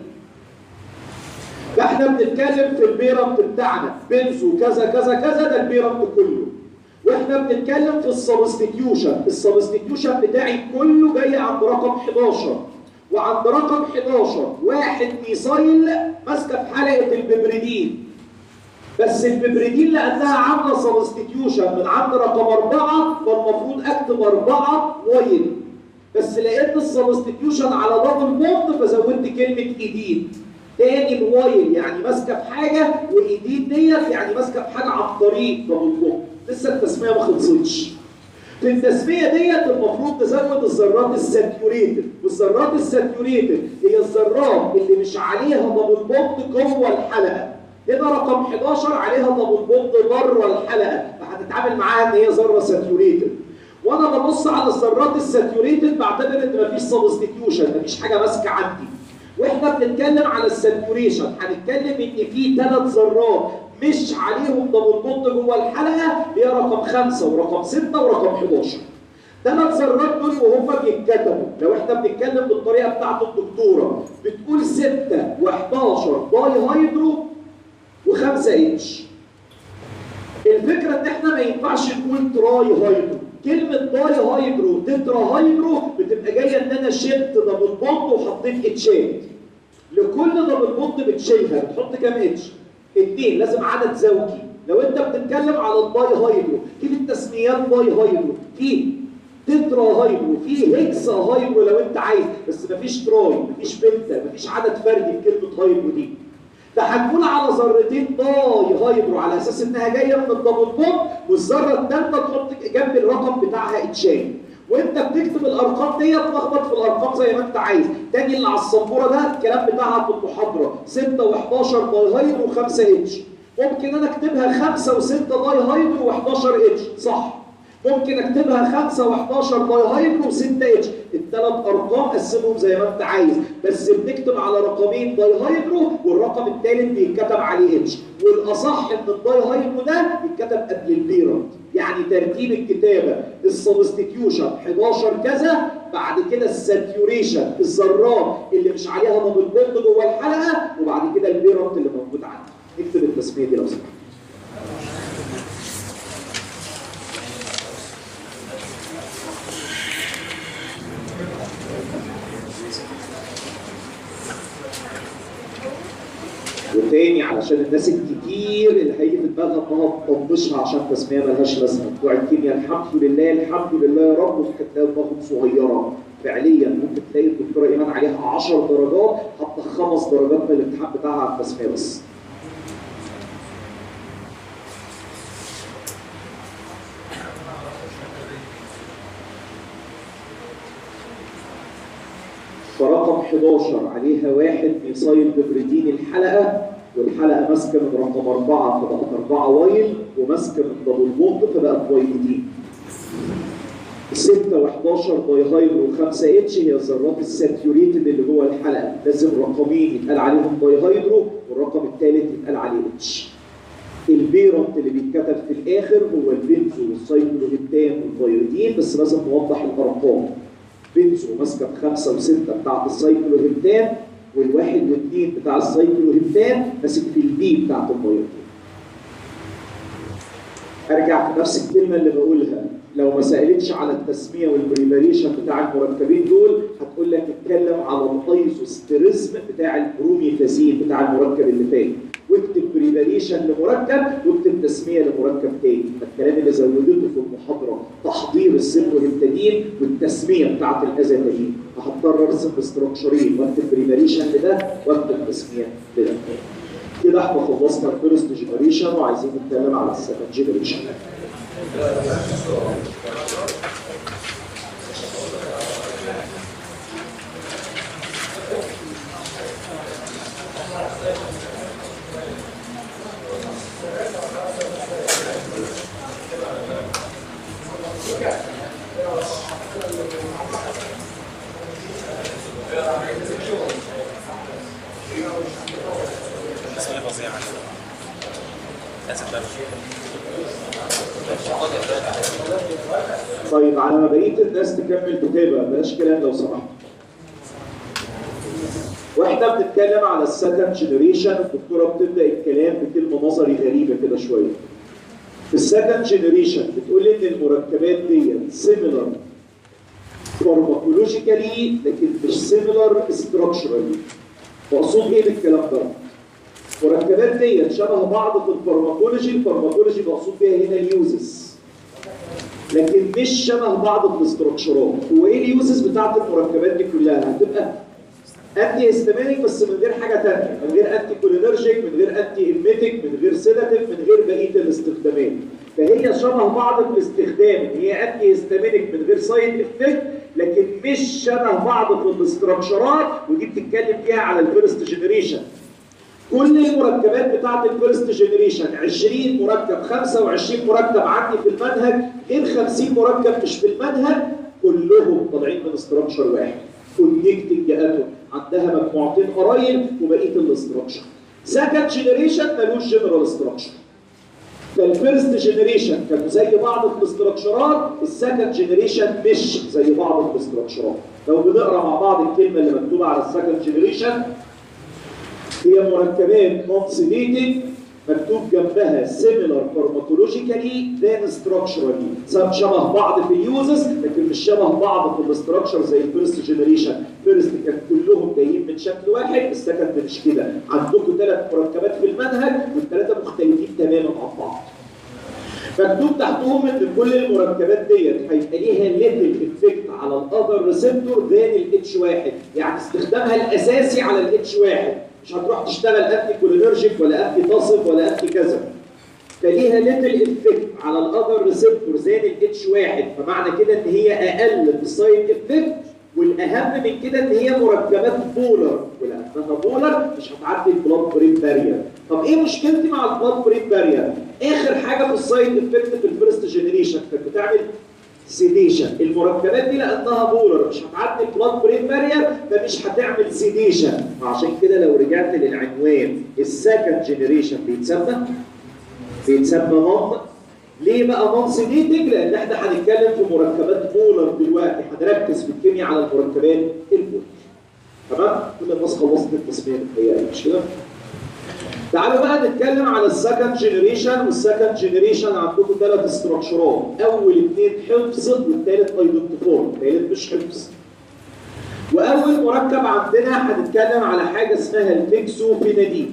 فاحنا بنتكلم في البيرنت بتاعنا بنزو كذا كذا كذا ده البيرنت كله واحنا بنتكلم في السبستيتيوشن السبستيتيوشن بتاعي كله جاي عند رقم 11 وعند رقم 11 واحد ميصايل ماسكه في حلقه الببريدين بس الببريدين لانها عامله سبستيتيوشن من عند رقم أربعة فالمفروض اكتب أربعة وايل بس لقيت السبستيتيوشن على دبل بوند فزودت كلمه ايدين تاني الوايل يعني ماسكه في حاجه وايدين ديت يعني ماسكه في حاجه عن طريق دبل بوند لسه التسميه ما خلصتش في التسميه ديت المفروض نزود الذرات الساتيوريتد والذرات الساتيوريتد هي الذرات اللي مش عليها دبل بوند جوه الحلقه هنا رقم 11 عليها دبل بوند بره الحلقه فهتتعامل معاها ان هي ذره ساتيوريتد وانا ببص على الذرات الساتيوريتد بعتبر ان مفيش سبستيتيوشن مفيش حاجه ماسكه عندي واحنا بنتكلم على الساتيوريشن هنتكلم ان في ثلاث ذرات مش عليهم دبل بوند جوه الحلقه هي رقم خمسه ورقم سته ورقم 11 ثلاث ذرات دول وهم بيتكتبوا لو احنا بنتكلم بالطريقه بتاعت الدكتوره بتقول 6 و11 داي هيدرو و5 اتش الفكره ان احنا ما ينفعش نقول تراي هيدرو كلمه داي هيدرو تترا هيدرو بتبقى جايه ان انا انا شلت دبل بوند وحطيت اتشات لكل دبل بوند بتشيلها بتحط كام اتش؟ اتنين لازم عدد زوجي لو انت بتتكلم على الباي هايدرو في في التسميات باي هايدرو في تترا هايدرو في هيكسا هايدرو لو انت عايز بس مفيش تراي مفيش بنتا مفيش عدد فردي في كلمه هايدرو دي فهتكون على ذرتين باي هايدرو على اساس انها جايه من الدبل بوند والذره الثالثه تحط جنب الرقم بتاعها اتشان وانت بتكتب الارقام دي تلخبط في الارقام زي ما انت عايز تاني اللي على السبوره ده الكلام بتاعها في المحاضره 6 و11 باي هايدرو و5 اتش ممكن انا اكتبها 5 و6 باي هايدرو و11 اتش صح ممكن اكتبها 5 و11 باي هايدرو و6 اتش الثلاث ارقام قسمهم زي ما انت عايز بس بنكتب على رقمين باي هايدرو والرقم الثالث بيتكتب عليه اتش والاصح ان الباي هايدرو ده يتكتب قبل البيرنت يعني ترتيب الكتابه السبستيتيوشن 11 كذا بعد كده الساتيوريشن الذرات اللي مش عليها دبل بوند جوه الحلقه وبعد كده البيرنت اللي موجود عندك اكتب التسميه دي لو سمحت وتاني علشان الناس الكتير اللي هيجي في دماغها انها تطنشها عشان تسميه ملهاش لازمه بتوع الكيمياء الحمد لله الحمد لله يا رب ممكن تلاقي دماغهم صغيره فعليا ممكن تلاقي الدكتوره ايمان عليها 10 درجات حتى خمس درجات من الامتحان بتاعها على التسميه بس فرقم 11 عليها واحد ميثايل ببريدين الحلقه والحلقه ماسكه من رقم اربعه فبقت اربعه وايل وماسكه من دبل بوند فبقت وايلتين 6 و11 باي هايدرو و5 اتش هي الذرات الساتيوريتد اللي جوه الحلقه لازم رقمين يتقال عليهم باي هايدرو والرقم الثالث يتقال عليه اتش البيرنت اللي بيتكتب في الاخر هو البنزو والسايكلوهيبتان والفيريدين بس لازم نوضح الارقام بنزو ماسكه بخمسه وسته بتاعت السايكلوهيبتان والواحد واثنين بتاع السايكلوهيبتان ماسك في البي بتاعت الفيريدين ارجع في نفس الكلمه اللي بقولها لو ما سالتش على التسميه والبريباريشن بتاع المركبين دول هتقول لك اتكلم على الايزوستريزم بتاع البروميثازين بتاع المركب اللي فات واكتب بريباريشن لمركب واكتب تسميه لمركب تاني الكلام اللي زودته في المحاضره تحضير السيبروهيبتادين والتسميه بتاعت الازاتادين هضطر ارسم استراكشرين واكتب بريباريشن لده واكتب تسميه لده كده احنا خلصنا الفيرست جنريشن وعايزين نتكلم على السكند جنريشن تسمية فظيعة للأسف بقى طيب على ما بقيه الناس تكمل كتابه بلاش كلام لو سمحت. واحنا بنتكلم على السكند جنريشن الدكتوره بتبدا الكلام بكلمه نظري غريبه كده شويه. في السكند جنريشن بتقول ان المركبات دي سيميلر فارماكولوجيكالي لكن مش سيميلر ستراكشرالي. مقصود ايه بالكلام ده؟ المركبات دي شبه بعض في الفارماكولوجي، الفارماكولوجي مقصود بيها هنا اليوزز. لكن مش شبه بعض في الاستراكشرات هو ايه اليوزز بتاعت المركبات دي كلها هتبقى انتي هيستامينيك بس من غير حاجه ثانيه من غير انتي كولينرجيك من غير انتي ايميتيك من غير سيداتيف من غير بقيه الاستخدامات فهي شبه بعض في الاستخدام ان هي انتي هيستامينيك من غير سايد افكت لكن مش شبه بعض في الاستراكشرات ودي بتتكلم فيها على الفيرست جنريشن كل المركبات بتاعت الفيرست جنريشن 20 مركب 25 مركب عندي في المنهج غير 50 مركب مش في المنهج كلهم طالعين من استراكشر واحد كونكتنج اتوم عندها مجموعتين قرايب وبقيه الاستراكشر سكند جنريشن ملوش جنرال استراكشر فالفيرست جنريشن كانوا زي بعض في الاستراكشرات السكند جنريشن مش زي بعض في الاستراكشرات لو بنقرا مع بعض الكلمه اللي مكتوبه على السكند جنريشن هي مركبات نون سيليتنج مكتوب جنبها similar pharmacologically than structurally شبه بعض في اليوزز لكن مش شبه بعض في الاستراكشر زي الفيرست جنريشن فيرست كان كلهم جايين من شكل واحد السكند مش كده عندكم ثلاث مركبات في المنهج والثلاثه مختلفين تماما عن بعض مكتوب تحتهم ان كل المركبات ديت هيبقى ليها ليتل افكت على الاذر ريسبتور ذان الاتش واحد يعني استخدامها الاساسي على الاتش واحد مش هتروح تشتغل انتي كولينرجيك ولا انتي تصف ولا انتي كذا فليها ليتل افكت على الاذر ريسبتور زان الاتش واحد فمعنى كده ان هي اقل في السايد افكت والاهم من كده ان هي مركبات بولر ولانها بولر مش هتعدي البلاد برين بارير طب ايه مشكلتي مع البلاد برين بارير اخر حاجه في السايد افكت في الفيرست جنريشن كانت بتعمل سيديشن المركبات دي لانها بولر مش هتعدي البلاد برين بارير فمش هتعمل سيديشن فعشان كده لو رجعت للعنوان السكند جنريشن بيتسمى بيتسمى نون ليه بقى نون سيديتنج؟ لان احنا هنتكلم في مركبات بولر دلوقتي هنركز في الكيمياء على المركبات البولر تمام؟ كل الناس خلصت التسميه الحقيقه مش كده؟ تعالوا بقى نتكلم على السكند جنريشن والسكند جنريشن عندكم ثلاث استراكشرات اول اثنين حفظ والثالث ايدنتيفور الثالث مش حفظ واول مركب عندنا هنتكلم على حاجه اسمها الفيكسوفينادين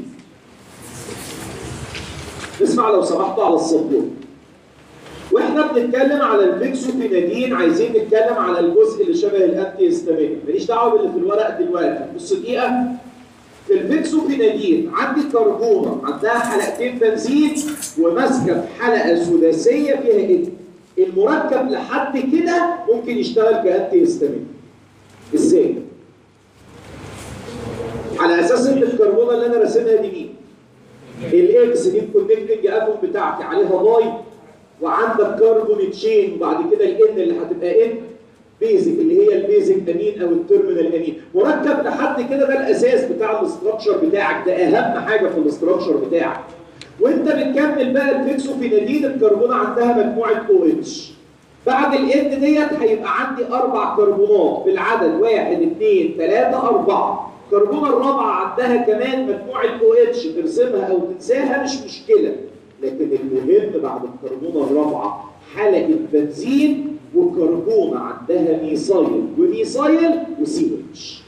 اسمع لو سمحتوا على السبوره واحنا بنتكلم على الفيكسوفينادين عايزين نتكلم على الجزء اللي شبه الانتي هيستامين ماليش دعوه باللي في الورق دلوقتي نص دقيقه في الفيكسوفينادين عندي كربونه عندها حلقتين بنزين وماسكه في حلقه سداسيه فيها ايه؟ المركب لحد كده ممكن يشتغل كانتي هيستامين ازاي؟ على اساس ان الكربونه اللي انا راسمها دي مين؟ الاكس دي الكونكتنج اتوم بتاعتي عليها باي وعندك كربون تشين وبعد كده الان اللي هتبقى ان بيزك اللي هي البيزك امين او التيرمينال امين مركب لحد كده ده الاساس بتاع الاستراكشر بتاعك ده اهم حاجه في الاستراكشر بتاعك وانت بتكمل بقى الفيكسوفينادين الكربونه عندها مجموعه او اتش بعد الان ديت هيبقى عندي اربع كربونات بالعدد واحد اثنين ثلاثه اربعه الكربونه الرابعه عندها كمان مجموعه او اتش ترسمها او تنساها مش مشكله لكن المهم بعد الكربونه الرابعه حلقه بنزين وكربونه عندها ميثايل وميثايل وسي اتش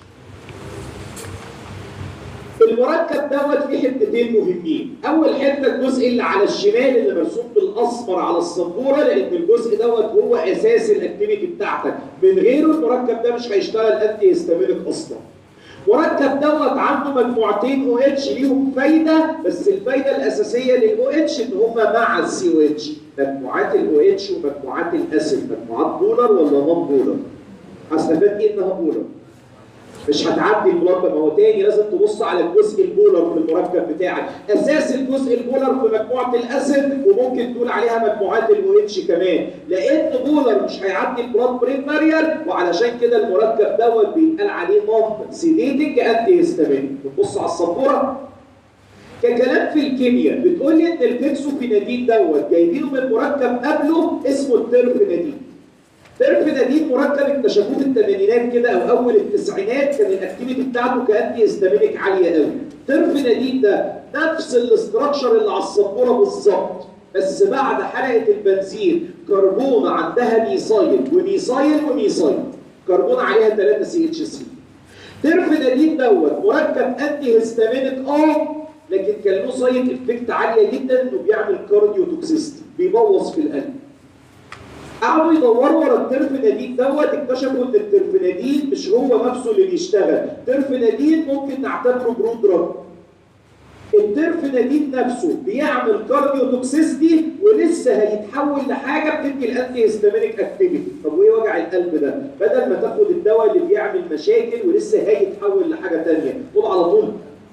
المركب دوت فيه حتتين مهمين اول حته الجزء اللي على الشمال اللي مرسوم بالاصفر على السبوره لان الجزء دوت هو اساس الاكتيفيتي بتاعتك من غيره المركب ده مش هيشتغل انتي هيستامينك اصلا مركب دوت عنده مجموعتين او اتش ليهم فايده بس الفايده الاساسيه للاو اتش ان هم مع السي او اتش مجموعات الاو اتش ومجموعات الاسيد مجموعات بولر ولا نون بولر هستفاد ايه انها بولر مش هتعدي المركب ما هو تاني لازم تبص على الجزء البولر في المركب بتاعك اساس الجزء البولر في مجموعه الاسيد وممكن تقول عليها مجموعات الاو اتش كمان لان بولر مش هيعدي البلاد برين بارير وعلشان كده المركب دوت بيتقال عليه نون سيديتنج انتي هيستامين بتبص على السبوره ككلام في الكيمياء بتقول لي ان الفيكسوفينادين دوت جايبينه من مركب قبله اسمه الترفينادين ترفينادين مركب اكتشفوه في الثمانينات كده او اول التسعينات كان الاكتيفيتي بتاعته كانتي هيستامينيك عاليه قوي ترفينادين ده نفس الاستراكشر اللي على السبوره بالظبط بس بعد حلقه البنزين كربونه عندها ميثايل وميثايل وميثايل كربونه عليها 3 سي اتش سي ترفينادين دوت مركب انتي هيستامينيك اه لكن كان له سايد افكت عاليه جدا انه بيعمل كارديو توكسيستي بيبوظ في القلب قعدوا يدوروا ورا الترفينادين دوت اكتشفوا ان الترفينادين مش هو نفسه اللي بيشتغل الترفينادين ممكن نعتبره برود دراج الترفينادين نفسه بيعمل كارديو توكسيستي ولسه هيتحول لحاجه بتدي الانتي هيستامينيك اكتيفيتي طب وايه وجع القلب ده بدل ما تاخد الدواء اللي بيعمل مشاكل ولسه هيتحول لحاجه ثانيه خد على طول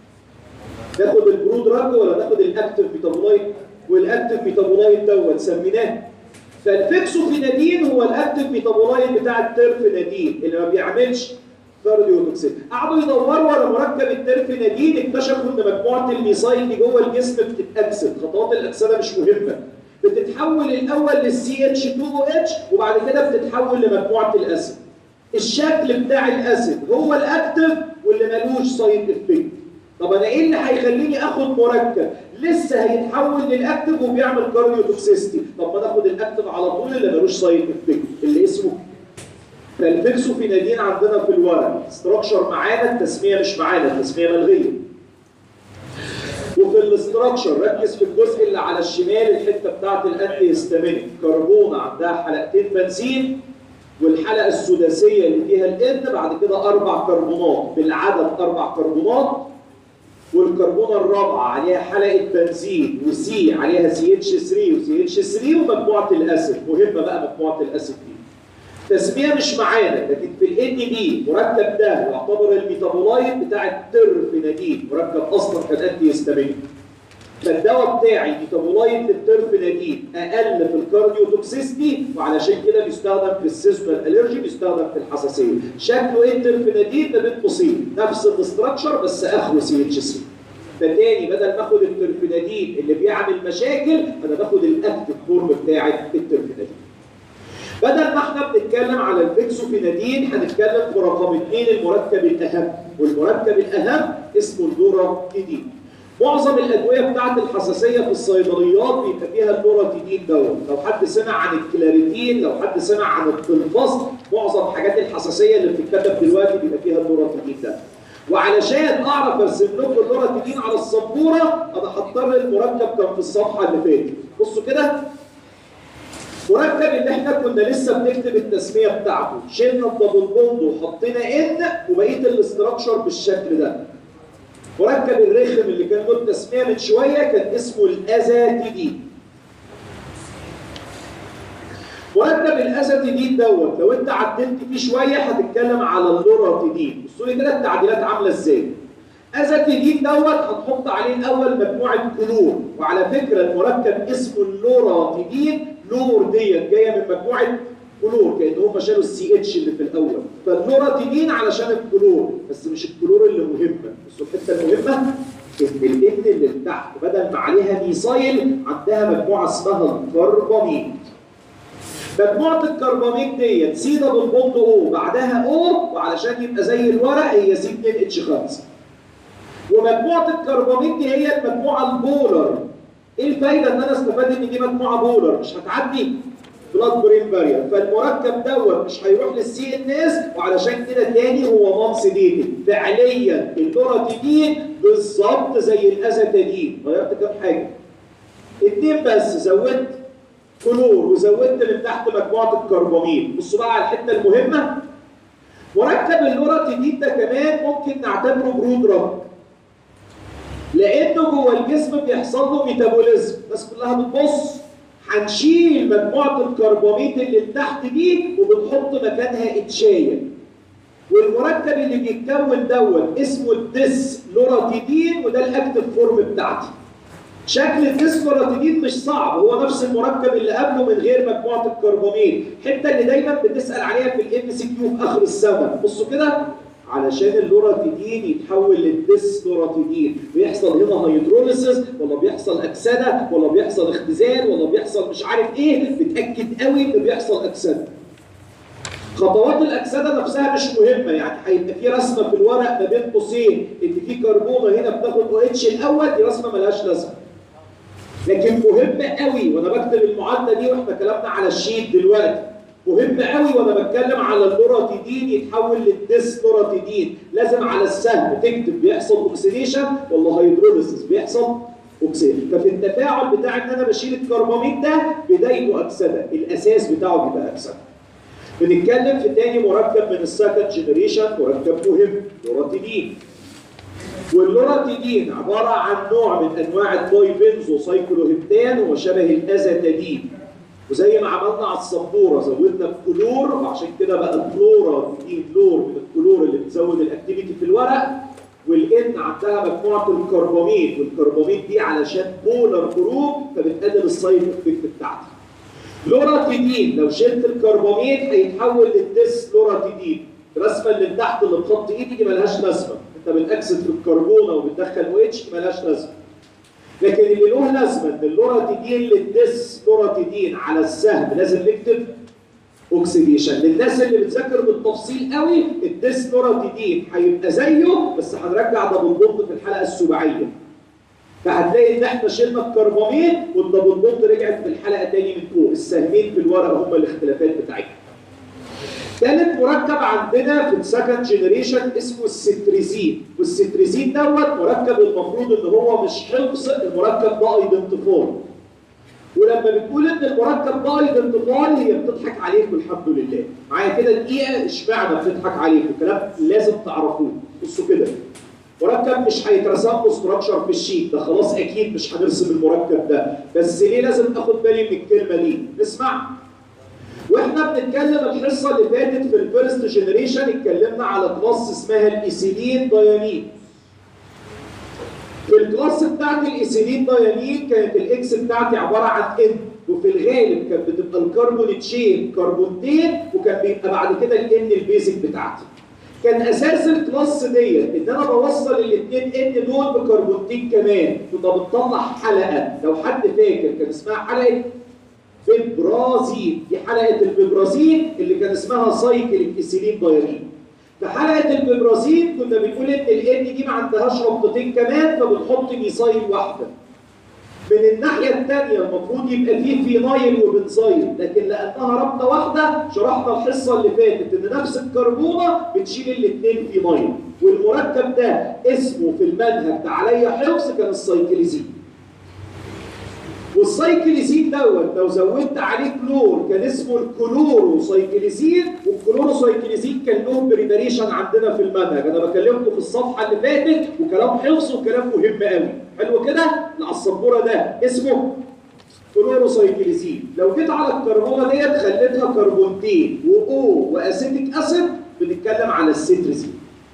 ناخد البرو دراج ولا ناخد الاكتيف ميتابولايت والاكتيف ميتابولايت دوت سميناه فالفيكسوفينادين هو الاكتيف ميتابولايت بتاع الترفينادين اللي ما بيعملش كارديو توكسيك قعدوا يدوروا ورا مركب الترفينادين اكتشفوا ان مجموعه الميثايل دي جوه الجسم بتتاكسد خطوات الاكسده مش مهمه بتتحول الاول للسي اتش 2 او اتش وبعد كده بتتحول لمجموعه الاسيد الشكل بتاع الاسيد هو الاكتيف واللي ملوش سايد افكت طب انا ايه اللي هيخليني اخد مركب لسه هيتحول للاكتف وبيعمل كارديو توكسيستي طب ما ناخد الاكتف على طول اللي ملوش سايد افكت اللي اسمه فالفيكسوفينادين عندنا في الورق ستراكشر معانا التسميه مش معانا التسميه ملغيه وفي الاستراكشر ركز في الجزء اللي على الشمال الحته بتاعت الانتي هيستامينيك كربونه عندها حلقتين بنزين والحلقه السداسيه اللي فيها الان بعد كده اربع كربونات بالعدد اربع كربونات والكربونه الرابعه عليها حلقه بنزين وسي عليها سي اتش 3 وسي اتش 3 ومجموعه الاسيد مهمه بقى مجموعه الاسيد دي تسميه مش معانا لكن في الان بي مركب ده يعتبر الميتابولايت بتاع الترفينادين مركب اصلا كان انتي هيستامينيك فالدواء بتاعي ميتابولايت للترفينادين اقل في الكارديو توكسيستي وعلشان كده بيستخدم في السيزونال الرجي بيستخدم في الحساسيه شكله ايه الترفينادين ده بين قوسين نفس الاستراكشر بس اخره سي اتش سي فتاني بدل ما اخد الترفينادين اللي بيعمل مشاكل انا باخد الاكتف فورم بتاعي الترفينادين بدل ما احنا بنتكلم على الفيكسوفينادين هنتكلم في رقم اثنين المركب الاهم والمركب الاهم اسمه اللوراتيدين معظم الادويه بتاعت الحساسيه في الصيدليات بيبقى فيها اللوراتيدين دوت لو حد سمع عن الكلاريتين لو حد سمع عن التلفاز معظم حاجات الحساسيه اللي بتتكتب دلوقتي بيبقى فيها اللوراتيدين ده وعلشان اعرف ارسم لكم اللوراتيدين على السبوره انا هضطر المركب كان في الصفحه اللي فاتت بصوا كده مركب اللي احنا كنا لسه بنكتب التسميه بتاعته شلنا الدبل بوند وحطينا ان وبقيه الاستراكشر بالشكل ده مركب الرخم اللي كان له التسميه من شويه كان اسمه الازاتيدين مركب الازاتيدين دوت لو انت عدلت فيه شويه هتتكلم على اللوراتيدين بصوا لي كده التعديلات عامله ازاي ازاتيدين دوت هنحط عليه الاول مجموعه كلور وعلى فكره المركب اسمه اللوراتيدين لور ديت جايه من مجموعه كلور كان هم شالوا السي اتش اللي في الاول فاللوراتيدين علشان الكلور بس مش الكلور اللي مهمه بس الحته المهمه ان الان اللي تحت بدل ما عليها ميثايل عندها مجموعه اسمها الكرباميد مجموعه الكرباميد ديت سي دبل بوند او بعدها او وعلشان يبقى زي الورق هي سي 2 اتش 5 ومجموعه الكرباميد دي هي المجموعه البولر ايه الفايده ان انا استفاد ان دي مجموعه بولر مش هتعدي بلاد برين بارير فالمركب دوت مش هيروح للسي ان اس وعلشان كده تاني هو نون سيديتد فعليا اللوراتيدين بالظبط زي الازاتادين غيرت كام حاجه اتنين بس زودت كلور وزودت من تحت مجموعه الكرباميد بصوا بقى على الحته المهمه مركب اللوراتيدين ده كمان ممكن نعتبره برود رب لانه جوه الجسم بيحصل له ميتابوليزم الناس كلها بتبص هنشيل مجموعه الكرباميد اللي تحت دي وبنحط مكانها اتشايه والمركب اللي بيتكون دوت اسمه الديس لوراتيدين وده الاكتف فورم بتاعتي شكل الديس لوراتيدين مش صعب هو نفس المركب اللي قبله من غير مجموعه الكرباميد الحته اللي دايما بتسال عليها في الام سي كيو في اخر السنه بصوا كده علشان اللوراتيدين يتحول للديس لوراتيدين بيحصل هنا هيدروليسيس ولا بيحصل اكسده ولا بيحصل اختزال ولا بيحصل مش عارف ايه بتاكد قوي ان بيحصل اكسده خطوات الاكسده نفسها مش مهمه يعني هيبقى في رسمه في الورق ما بين قوسين ان في كربونه هنا بتاخد او اتش الاول دي رسمه ملهاش لازمه لكن مهم قوي وانا بكتب المعادله دي واحنا كلامنا على الشيت دلوقتي مهم قوي وانا بتكلم على اللوراتيدين يتحول للديس لوراتيدين لازم على السهم تكتب بيحصل اوكسيديشن ولا هيدروليسيس بيحصل اوكسيد ففي التفاعل بتاع ان انا بشيل الكرباميد ده بدايته اكسده الاساس بتاعه بيبقى اكسده بنتكلم في تاني مركب من السكند جنريشن مركب مهم لوراتيدين واللوراتيدين عباره عن نوع من انواع الدايبنزو سايكلوهبتان وشبه الازاتادين وزي ما عملنا على السبوره زودنا الكلور وعشان كده بقى الفلورا دي لور من الكلور اللي بتزود الاكتيفيتي في الورق والان عندها مجموعه الكرباميد والكرباميد دي علشان بولر جروب فبتقلل السايد افكت بتاعتي لوراتيدين لو شلت الكرباميد هيتحول للديس لوراتيدين الرسمه اللي تحت اللي بخط ايدي دي ملهاش لازمه انت بتاكسد في الكربونه وبتدخل او اتش ملهاش لازمه لكن اللي له لازمه ان اللوراتيدين للديس لوراتيدين على السهم لازم نكتب اوكسيديشن للناس اللي بتذاكر بالتفصيل قوي الديس لوراتيدين هيبقى زيه بس هنرجع دبل بوند في الحلقه السباعيه فهتلاقي ان احنا شلنا الكربامين والدبل بوند رجعت في الحلقه تاني من فوق السهمين في الورقه هم الاختلافات بتاعتهم ثالث مركب عندنا في السكند جنريشن اسمه الستريزين والستريزين دوت مركب المفروض ان هو مش حفظ المركب ده ايدنتيفاي ولما بتقول ان المركب ده ايدنتيفاي هي بتضحك عليكم الحمد لله معايا كده دقيقه اشمعنى بتضحك عليكم كلام لازم تعرفوه بصوا كده مركب مش هيترسم له ستراكشر في الشيت ده خلاص اكيد مش هنرسم المركب ده بس ليه لازم اخد بالي من الكلمه دي نسمع واحنا بنتكلم الحصه اللي فاتت في الفيرست جنريشن اتكلمنا على كلاس اسمها الايثيلين دايامين في الكلاس بتاعت الايثيلين دايامين كانت الاكس بتاعتي عباره عن ان وفي الغالب كانت بتبقى الكربون تشين كربونتين وكان بيبقى بعد كده الان البيزك بتاعتي كان اساس الكلاس ديت ان انا بوصل الاثنين ان دول بكربونتين كمان كنا بنطلع حلقه لو حد فاكر كان اسمها حلقه فيبرازين دي حلقه الفيبرازين اللي كان اسمها سايكل الايثيلين دايرين في حلقه الفيبرازين كنا بنقول ان الان دي ما عندهاش ربطتين كمان فبنحط ميثايل واحده من الناحيه الثانيه المفروض يبقى فيه فينايل وبنزايل لكن لانها رابطه واحده شرحنا الحصه اللي فاتت ان نفس الكربونه بتشيل الاثنين فينايل والمركب ده اسمه في المنهج ده عليا حفظ كان السايكليزين والسايكليزين دوت لو زودت عليه كلور كان اسمه الكلورو سايكليزين والكلورو سايكليزين كان له بريباريشن عندنا في المنهج انا بكلمكم في الصفحه اللي فاتت وكلام حفظ وكلام مهم قوي حلو كده على السبوره ده اسمه كلورو سايكليزين لو جيت على الكربونه ديت خليتها كربونتين واو واسيتيك اسيد بنتكلم على السيتريزين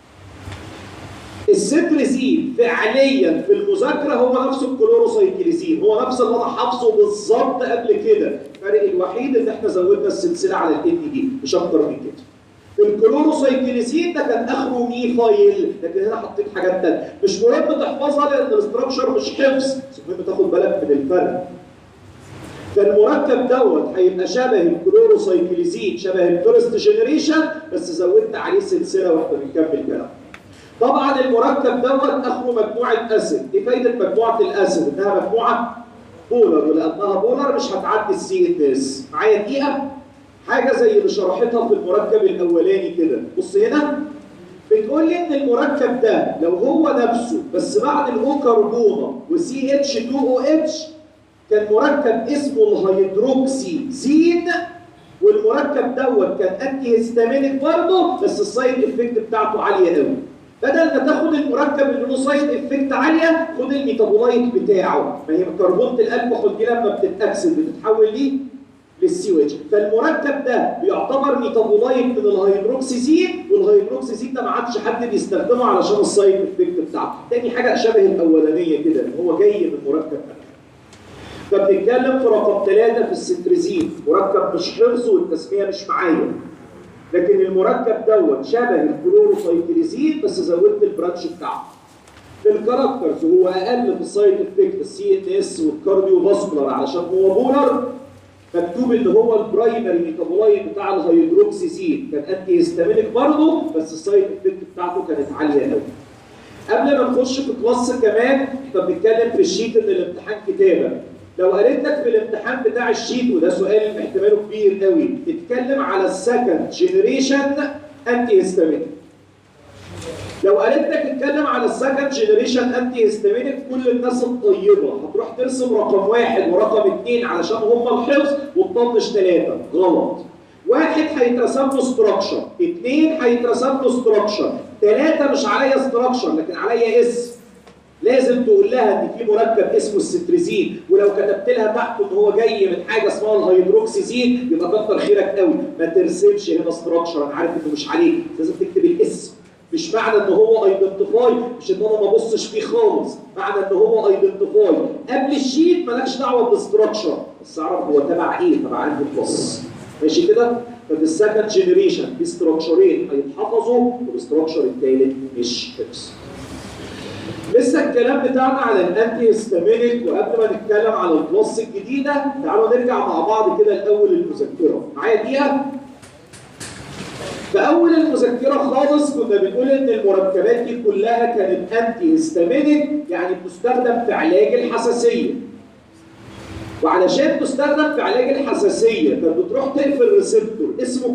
الستريزين فعليا في المذاكره هو نفس الكلوروسايكليزين هو نفس اللي انا حافظه بالظبط قبل كده الفرق الوحيد ان احنا زودنا السلسله على الان دي مش اكتر من كده الكلوروسايكليزين ده كان اخره ميثايل لكن هنا حطيت حاجات ثانيه مش مهم تحفظها لان الاستراكشر مش حفظ بس مهم تاخد بالك من الفرق فالمركب دوت هيبقى شبه الكلوروسايكليزين شبه الفيرست جنريشن بس زودت عليه سلسله واحنا بنكمل كلام طبعا المركب دوت اخره مجموعه اسيد دي فايده مجموعه الاسيد انها مجموعه بولر ولانها بولر مش هتعدي السي ان اس معايا دقيقه حاجه زي اللي شرحتها في المركب الاولاني كده بص هنا بتقول لي ان المركب ده لو هو نفسه بس بعد الاو كربونه وسي اتش 2 او اتش كان مركب اسمه الهيدروكسي زين والمركب دوت كان انتي هيستامينيك برضه بس السايد افكت بتاعته عاليه قوي بدل ما تاخد المركب اللي له سايد افكت عاليه خد الميتابولايت بتاعه ما هي كربونه الالكحول دي لما بتتاكسد بتتحول ليه للسي او اتش فالمركب ده بيعتبر ميتابولايت من الهيدروكسيزين والهيدروكسيزين ده ما عادش حد بيستخدمه علشان السايد افكت بتاعته تاني حاجه شبه الاولانيه كده ان هو جاي من مركب ده فبنتكلم في رقم ثلاثة في الستريزين مركب مش حفظ والتسمية مش معايا لكن المركب دوت شبه الكلوروسايكليزين بس زودت البرانش بتاعه في الكاركترز هو اقل في السايد افكت السي ان اس والكارديو فاسكولار علشان هو بولر مكتوب ان هو البرايمري ميتابولايت بتاع الهيدروكسيزين كان انتي هيستامينيك برضه بس السايد افكت بتاعته كانت عاليه قوي قبل ما نخش في كلاس كمان احنا بنتكلم في الشيت ان الامتحان كتابه لو قريت لك في الامتحان بتاع الشيت وده سؤال احتماله كبير قوي اتكلم على السكند جنريشن انتي هيستامينيك لو قالت لك اتكلم على السكند جنريشن انتي هيستامينيك كل الناس الطيبه هتروح ترسم رقم واحد ورقم اثنين علشان هم الحفظ وتطنش ثلاثه غلط واحد هيترسم له ستراكشر اثنين هيترسم له ستراكشر ثلاثه مش عليا ستراكشر لكن عليا اسم لازم تقول لها ان في مركب اسمه الستريزين ولو كتبت لها تحته ان هو جاي من حاجه اسمها الهيدروكسيزين يبقى كتر خيرك قوي ما ترسمش هنا ستراكشر انا عارف انه مش عليك لازم تكتب الاسم مش معنى ان هو ايدنتيفاي مش ان انا ما ابصش فيه خالص معنى ان هو ايدنتيفاي قبل الشيت مالكش دعوه بالستراكشر بس اعرف هو تبع ايه تبع انهي كلاس ماشي كده ففي السكند جنريشن في ستراكشرين هيتحفظوا والاستراكشر الثالث مش حفظ لسه الكلام بتاعنا على الانتي هيستامينيك وقبل ما نتكلم على الكلاس الجديده تعالوا نرجع مع بعض كده الاول المذكره معايا دقيقه في اول المذكره خالص كنا بنقول ان المركبات دي كلها كانت انتي هيستامينيك يعني بتستخدم في علاج الحساسيه وعلشان تستخدم في علاج الحساسيه كانت بتروح تقفل ريسبتور اسمه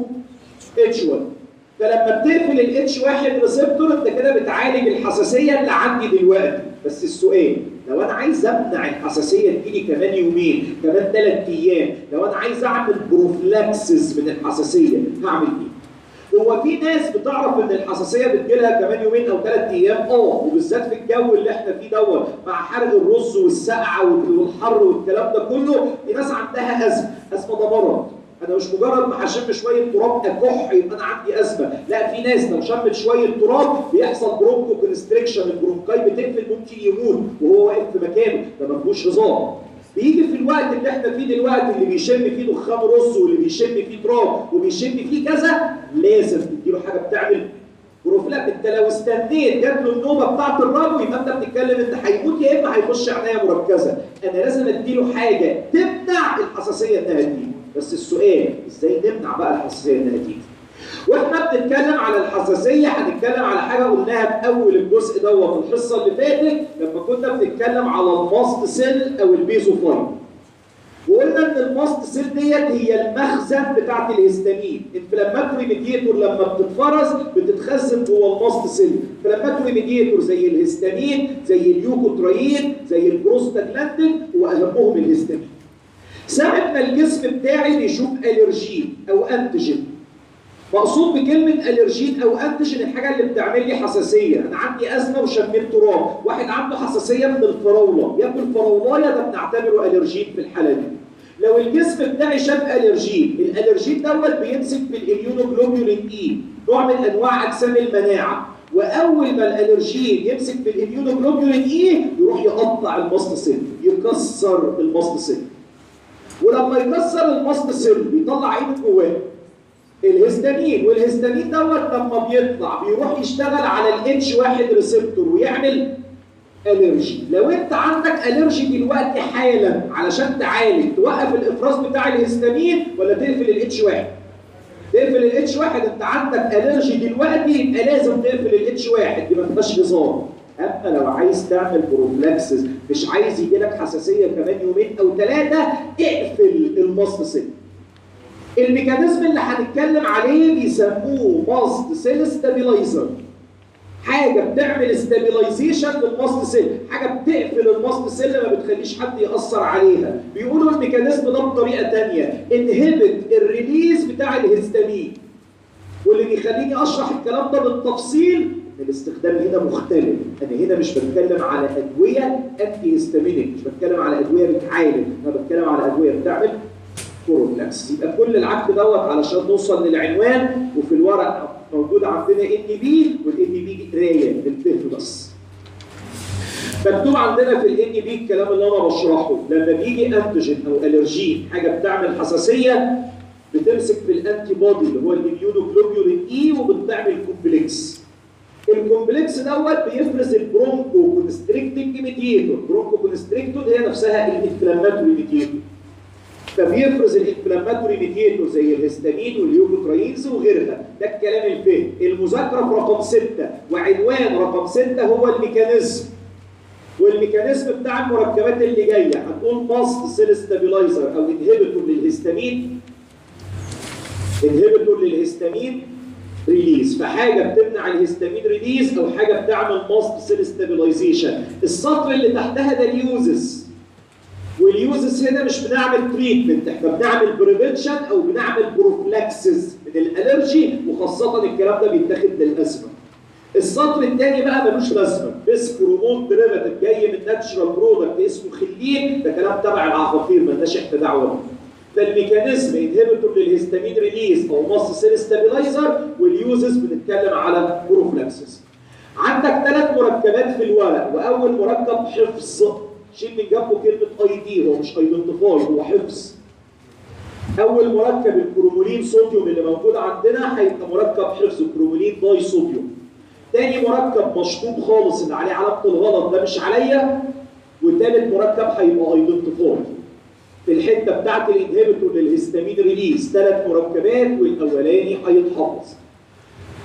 H1 فلما بتقفل ال H1 ريسبتور انت كده بتعالج الحساسيه اللي عندي دلوقتي بس السؤال لو انا عايز امنع الحساسيه تجيلي كمان يومين كمان ثلاث ايام لو انا عايز اعمل بروفلاكسس من الحساسيه هعمل ايه؟ هو في ناس بتعرف ان الحساسيه بتجيلها كمان يومين او ثلاث ايام اه وبالذات في الجو اللي احنا فيه دوت مع حرق الرز والسقعه والحر والكلام ده كله في ناس عندها ازمه ازمه ده مرض انا مش مجرد ما هشم شويه تراب اكح يبقى انا عندي ازمه لا في ناس لو شمت شويه تراب بيحصل برونكو كونستريكشن البرونكاي بتقفل ممكن يموت وهو واقف في مكانه ده ما فيهوش هزار بيجي في الوقت اللي احنا فيه دلوقتي اللي بيشم فيه دخان رز واللي بيشم فيه تراب وبيشم فيه كذا لازم تديله حاجه بتعمل بروفلاك انت لو استنيت جات له النوبه بتاعت الربو يبقى انت بتتكلم انت هيموت يا اما هيخش عنايه مركزه انا لازم اديله حاجه تمنع الحساسيه انها تيجي بس السؤال ازاي نمنع بقى الحساسيه انها تيجي واحنا بنتكلم على الحساسيه هنتكلم على حاجه قلناها في اول الجزء دوت في الحصه اللي فاتت لما كنا بنتكلم على الماست سيل او البيزوفايل وقلنا ان الماست سيل ديت هي المخزن بتاعت الهستامين انفلاماتوري ميديتور لما بتتفرز بتتخزن جوه الماست سيل انفلاماتوري ميديتور زي الهستامين زي اليوكوترايين زي البروستاجلاندين واهمهم الهستامين ساعة ما الجسم بتاعي بيشوف الرجين او انتيجين مقصود بكلمة الرجين او انتيجين الحاجة اللي بتعمل لي حساسية انا عندي ازمة وشميت تراب واحد عنده حساسية من الفراولة ياكل فراولاية ده بنعتبره الرجين في الحالة دي لو الجسم بتاعي شاف الرجين الالرجين دوت بيمسك في الاميونوجلوبولين اي نوع من انواع اجسام المناعة واول ما الالرجين يمسك في الاميونوجلوبولين اي يروح يقطع الماست سيل يكسر الماست سيل ولما يكسر الماست سيل بيطلع ايه من جواه الهستامين والهستامين دوت لما بيطلع بيروح يشتغل على الاتش واحد ريسبتور ويعمل الرجي لو انت عندك الرجي دلوقتي حالا علشان تعالج توقف الافراز بتاع الهستامين ولا تقفل الاتش واحد تقفل الاتش واحد انت عندك الرجي دلوقتي يبقى لازم تقفل الاتش واحد دي ما فيهاش هزار اما لو عايز تعمل بروفلاكسس مش عايز يجي لك حساسيه كمان يومين او ثلاثه اقفل الماست سيل الميكانيزم اللي هنتكلم عليه بيسموه ماست سيل ستابيلايزر حاجه بتعمل ستابيلايزيشن للماست سيل حاجه بتقفل الماست سيل ما بتخليش حد ياثر عليها بيقولوا الميكانيزم ده بطريقه ثانيه انهبت الريليز بتاع الهستامين واللي بيخليني اشرح الكلام ده بالتفصيل ان الاستخدام هنا مختلف انا هنا مش بتكلم على ادويه انتي هيستامينيك مش بتكلم على ادويه بتعالج انا بتكلم على ادويه بتعمل بروفلاكس يبقى كل العك دوت علشان نوصل للعنوان وفي الورق موجود عندنا ان بي والان بي قرايه للفهم بس مكتوب عندنا في الان بي الكلام اللي انا بشرحه لما بيجي انتيجين او الرجين حاجه بتعمل حساسيه بتمسك في الانتي بودي اللي هو الاميونوجلوبولين اي وبتعمل كومبلكس الكومبلكس دوت بيفرز البرونكو كونستريكتنج ميديتور برونكو كونستريكتور هي نفسها الانفلاماتوري ميديتور فبيفرز الانفلاماتوري ميديتور زي الهستامين واليوكوتراينز وغيرها ده الكلام الفهم المذاكره في رقم 6 وعنوان رقم 6 هو الميكانيزم والميكانيزم بتاع المركبات اللي جايه هنقول ماست سيل ستابيلايزر او انهبيتور للهستامين انهبيتور للهستامين ريليز فحاجه بتمنع الهستامين ريليز او حاجه بتعمل ماست سيل ستابيلايزيشن السطر اللي تحتها ده اليوزز واليوزز هنا مش بنعمل تريتمنت احنا بنعمل بريفنشن او بنعمل بروفلاكسز من الالرجي وخاصه الكلام ده بيتاخد للازمه السطر الثاني بقى ملوش لازمه بس هرمون ديريفاتيف جاي من ناتشرال برودكت اسمه خلين ده كلام تبع العقاقير مالناش احنا دعوه بيه فالميكانيزم انهبيتور للهستامين ريليز او ماست سيل ستابيلايزر واليوزز بنتكلم على بروفلاكسس عندك ثلاث مركبات في الورق واول مركب حفظ شيل من جنبه كلمه اي دي هو مش ايدنتيفاي هو حفظ اول مركب الكرومولين صوديوم اللي موجود عندنا هيبقى مركب حفظ كرومولين داي صوديوم تاني مركب مشطوب خالص اللي عليه علامه الغلط ده مش عليا وتالت مركب هيبقى ايدنتيفاي في الحته بتاعت الانهبيتور للهستامين ريليز ثلاث مركبات والاولاني هيتحفظ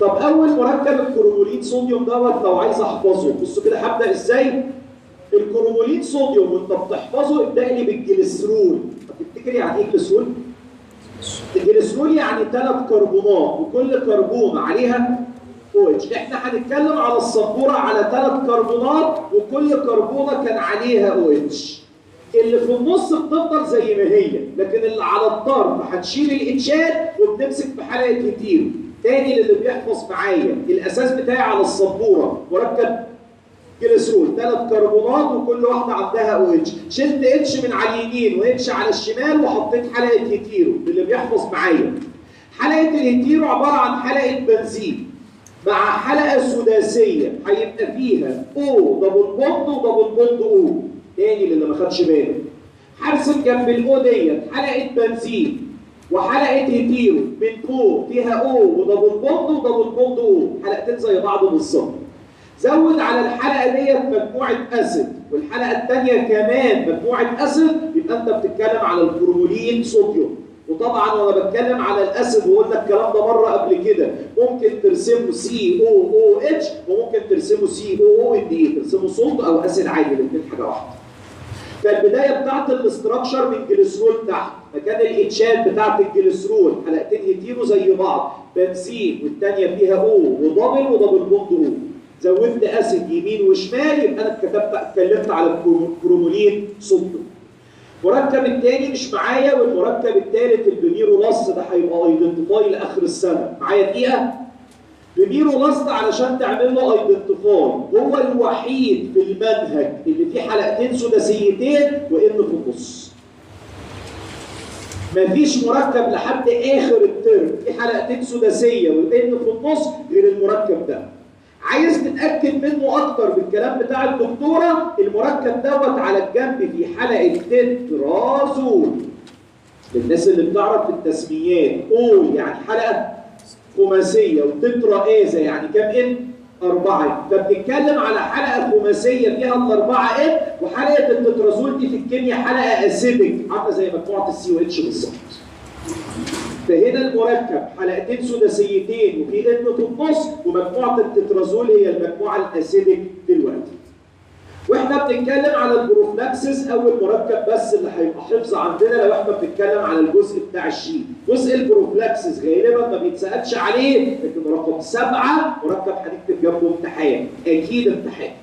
طب اول مركب الكرومولين صوديوم دوت لو عايز احفظه بصوا كده هبدا ازاي الكرومولين صوديوم وانت بتحفظه ابدا لي بالجليسرول هتفتكر يعني ايه جليسرول الجليسرول يعني ثلاث كربونات وكل كربون عليها OH احنا هنتكلم على السبوره على ثلاث كربونات وكل كربونه كان عليها OH اللي في النص بتفضل زي ما هي لكن اللي على الطرف هنشيل الاتشات وبنمسك في حلقه هيتيرو تاني للي بيحفظ معايا الاساس بتاعي على السبوره مركب جليسرول ثلاث كربونات وكل واحده عندها او اتش شلت اتش من على اليمين واتش على الشمال وحطيت حلقه هيتيرو للي بيحفظ معايا حلقه الهيتيرو عباره عن حلقه بنزين مع حلقه سداسيه هيبقى فيها او دبل بوند ودبل بوند او تاني للي ما خدش باله هرسم جنب الاو ديت حلقه بنزين وحلقه هيتيرو من فوق فيها او ودبل بوند ودبل بوند او حلقتين زي بعض بالظبط زود على الحلقه ديت مجموعه اسيد والحلقه الثانيه كمان مجموعه اسيد يبقى انت بتتكلم على الكرومولين صوديوم وطبعا وانا بتكلم على الاسيد وقلنا الكلام ده مره قبل كده ممكن ترسمه سي او او اتش وممكن ترسمه سي او او ان دي ترسمه صلب او اسيد عادي الاثنين حاجه واحده فالبدايه بتاعت الاستراكشر من جليسرول تحت مكان الاتشات بتاعت الجليسرول حلقتين هيتيرو زي بعض بنزين والثانيه فيها او ودبل ودبل بوند او زودت اسيد يمين وشمال يبقى انا كتبت اتكلمت على الكرومولين صوديوم المركب الثاني مش معايا والمركب الثالث البنيرولاست ده هيبقى ايدنتيفاي لاخر السنه معايا دقيقه بنيرولاست علشان تعمل له ايدنتيفاي هو الوحيد في المنهج اللي فيه حلقتين سداسيتين وان في النص مفيش مركب لحد اخر الترم في حلقتين سداسيه وان في النص غير المركب ده عايز تتاكد منه اكتر بالكلام بتاع الدكتوره المركب دوت على الجنب في حلقه تترازول للناس اللي بتعرف التسميات اول يعني حلقه خماسيه وتترا ايزا يعني كام ان؟ أربعة فبنتكلم على حلقة خماسية فيها الأربعة إن وحلقة التترازول دي في الكيمياء حلقة أسيدك عاملة زي مجموعة السي او اتش بالظبط. فهنا المركب حلقتين سداسيتين وفي ان في النص ومجموعه التترازول هي المجموعه الاسيدك دلوقتي. واحنا بنتكلم على البروفلاكسس اول مركب بس اللي هيبقى حفظ عندنا لو احنا بنتكلم على الجزء بتاع الشيت. جزء البروفلاكسس غالبا ما بيتسالش عليه لكن رقم سبعه مركب هنكتب جنبه امتحان اكيد امتحان.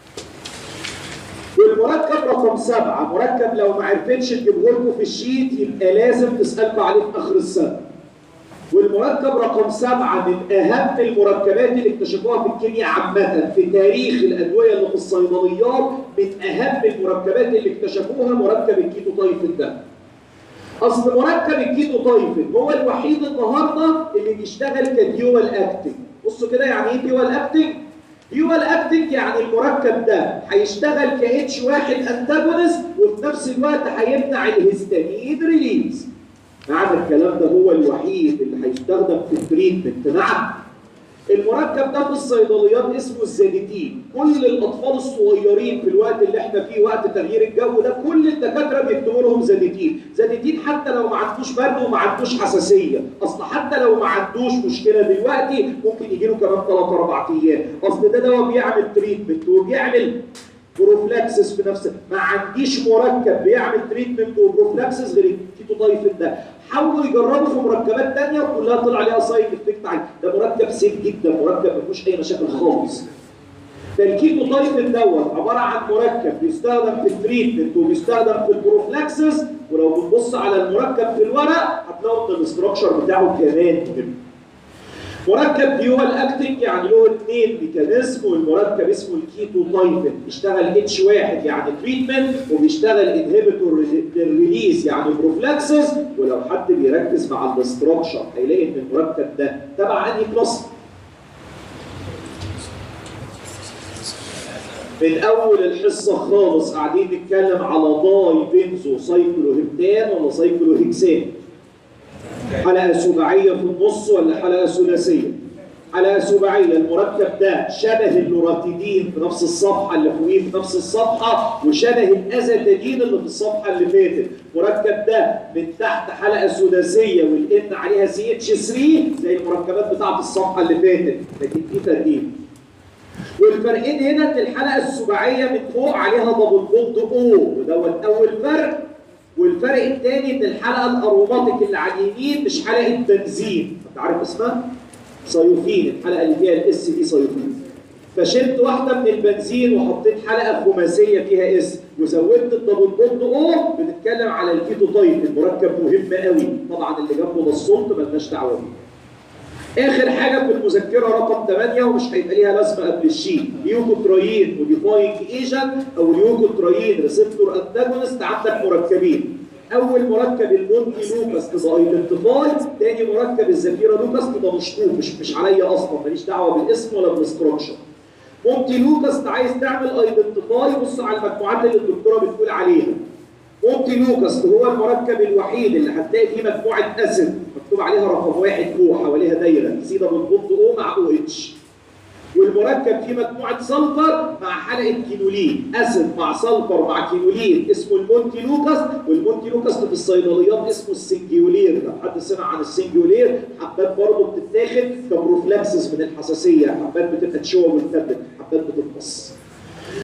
والمركب رقم سبعة مركب لو ما عرفتش تجيبه لكم في الشيت يبقى لازم تسألكم عليه في آخر السنة. والمركب رقم سبعة من أهم المركبات اللي اكتشفوها في الكيمياء عامة في تاريخ الأدوية اللي في الصيدليات من أهم المركبات اللي اكتشفوها مركب الكيتو تايفن ده. أصل مركب الكيتو تايفن هو الوحيد النهارده اللي بيشتغل كديوال أكتنج. بصوا كده يعني إيه ديوال أكتنج؟ ديوال اكتنج يعني المركب ده هيشتغل ك اتش واحد انتاجونست وفي نفس الوقت هيمنع الهستامين ريليز. معنى الكلام ده هو الوحيد اللي هيستخدم في التريتمنت نعم المركب ده في الصيدليات اسمه الزانيتين كل الاطفال الصغيرين في الوقت اللي احنا فيه وقت تغيير الجو ده كل الدكاتره بيكتبوا لهم زانيتين زانيتين حتى لو ما عندوش برد وما عندوش حساسيه اصل حتى لو ما عندوش مشكله دلوقتي ممكن يجي له كمان 3 4 ايام اصل ده دواء بيعمل تريتمنت وبيعمل بروفلاكسس في نفسه ما عنديش مركب بيعمل تريتمنت وبروفلاكسس غير الكيتو تايفن ده حاولوا يجربوا في مركبات ثانيه وكلها طلع عليها سايد افكت عالي ده مركب سيف جدا مركب ما فيهوش اي مشاكل خالص فالكيتو تايفن دوت عباره عن مركب بيستخدم في التريتمنت وبيستخدم في البروفلاكسس ولو بنبص على المركب في الورق هتلاقوا ان الاستراكشر بتاعه كمان مهم مركب ديوال اكتنج يعني له اثنين ميكانيزم والمركب اسمه الكيتو تايفن بيشتغل اتش واحد يعني تريتمنت وبيشتغل انهبيتور للريليز يعني بروفلاكسس ولو حد بيركز مع الاستراكشر هيلاقي ان المركب ده تبع انهي كلاس؟ من اول الحصه خالص قاعدين نتكلم على داي بنزو سايكلوهبتان ولا سايكلوهكسان حلقه سباعيه في النص ولا حلقه ثلاثيه حلقه سباعيه المركب ده شبه اللوراتيدين في نفس الصفحه اللي فوقيه في نفس الصفحه وشبه الازاتادين اللي في الصفحه اللي فاتت المركب ده من تحت حلقه سداسيه والان عليها سي اتش 3 زي المركبات بتاعت الصفحه اللي فاتت لكن دي ترتيب والفرقين هنا ان الحلقه السباعيه من فوق عليها دبل بوند او ودوت اول فرق والفرق الثاني ان الحلقه الاروماتيك اللي على اليمين مش حلقه بنزين انت عارف اسمها؟ صيوفين الحلقه اللي فيها الاس دي صيوفين فشلت واحده من البنزين وحطيت حلقه خماسيه فيها اس وزودت الدبل بوند او بنتكلم على الكيتو تايب المركب مهم قوي طبعا اللي جنبه ده الصلت ملناش دعوه بيه اخر حاجه في المذكره رقم 8 ومش هيبقى ليها لازمه قبل الشيت ليوكوترايين موديفاينج ايجنت او ليوكوترايين ريسبتور انتاجونست عندك مركبين اول مركب المونتي لوكاس تبقى ايدنتيفاي تاني مركب الزفيره لوكاس تبقى مشطوب مش مش عليا اصلا ماليش دعوه بالاسم ولا بالاستراكشر مونتي لوكاس انت عايز تعمل ايدنتيفاي بص على المجموعات اللي الدكتوره بتقول عليها مونتي لوكاس هو المركب الوحيد اللي هتلاقي فيه مجموعه اسيد مكتوب عليها رقم واحد او حواليها دايره سي دبل بوند او مع او اتش والمركب فيه مجموعه سلفر مع حلقه كينولين اسيد مع سلفر مع كينولين اسمه المونتي لوكاس والمونتي لوكاس في الصيدليات اسمه السنجيولير لو حد سمع عن السنجيولير حبات برضه بتتاخد كبروفلاكسس من الحساسيه حبات بتبقى تشوه وتثبت حبات بتتقص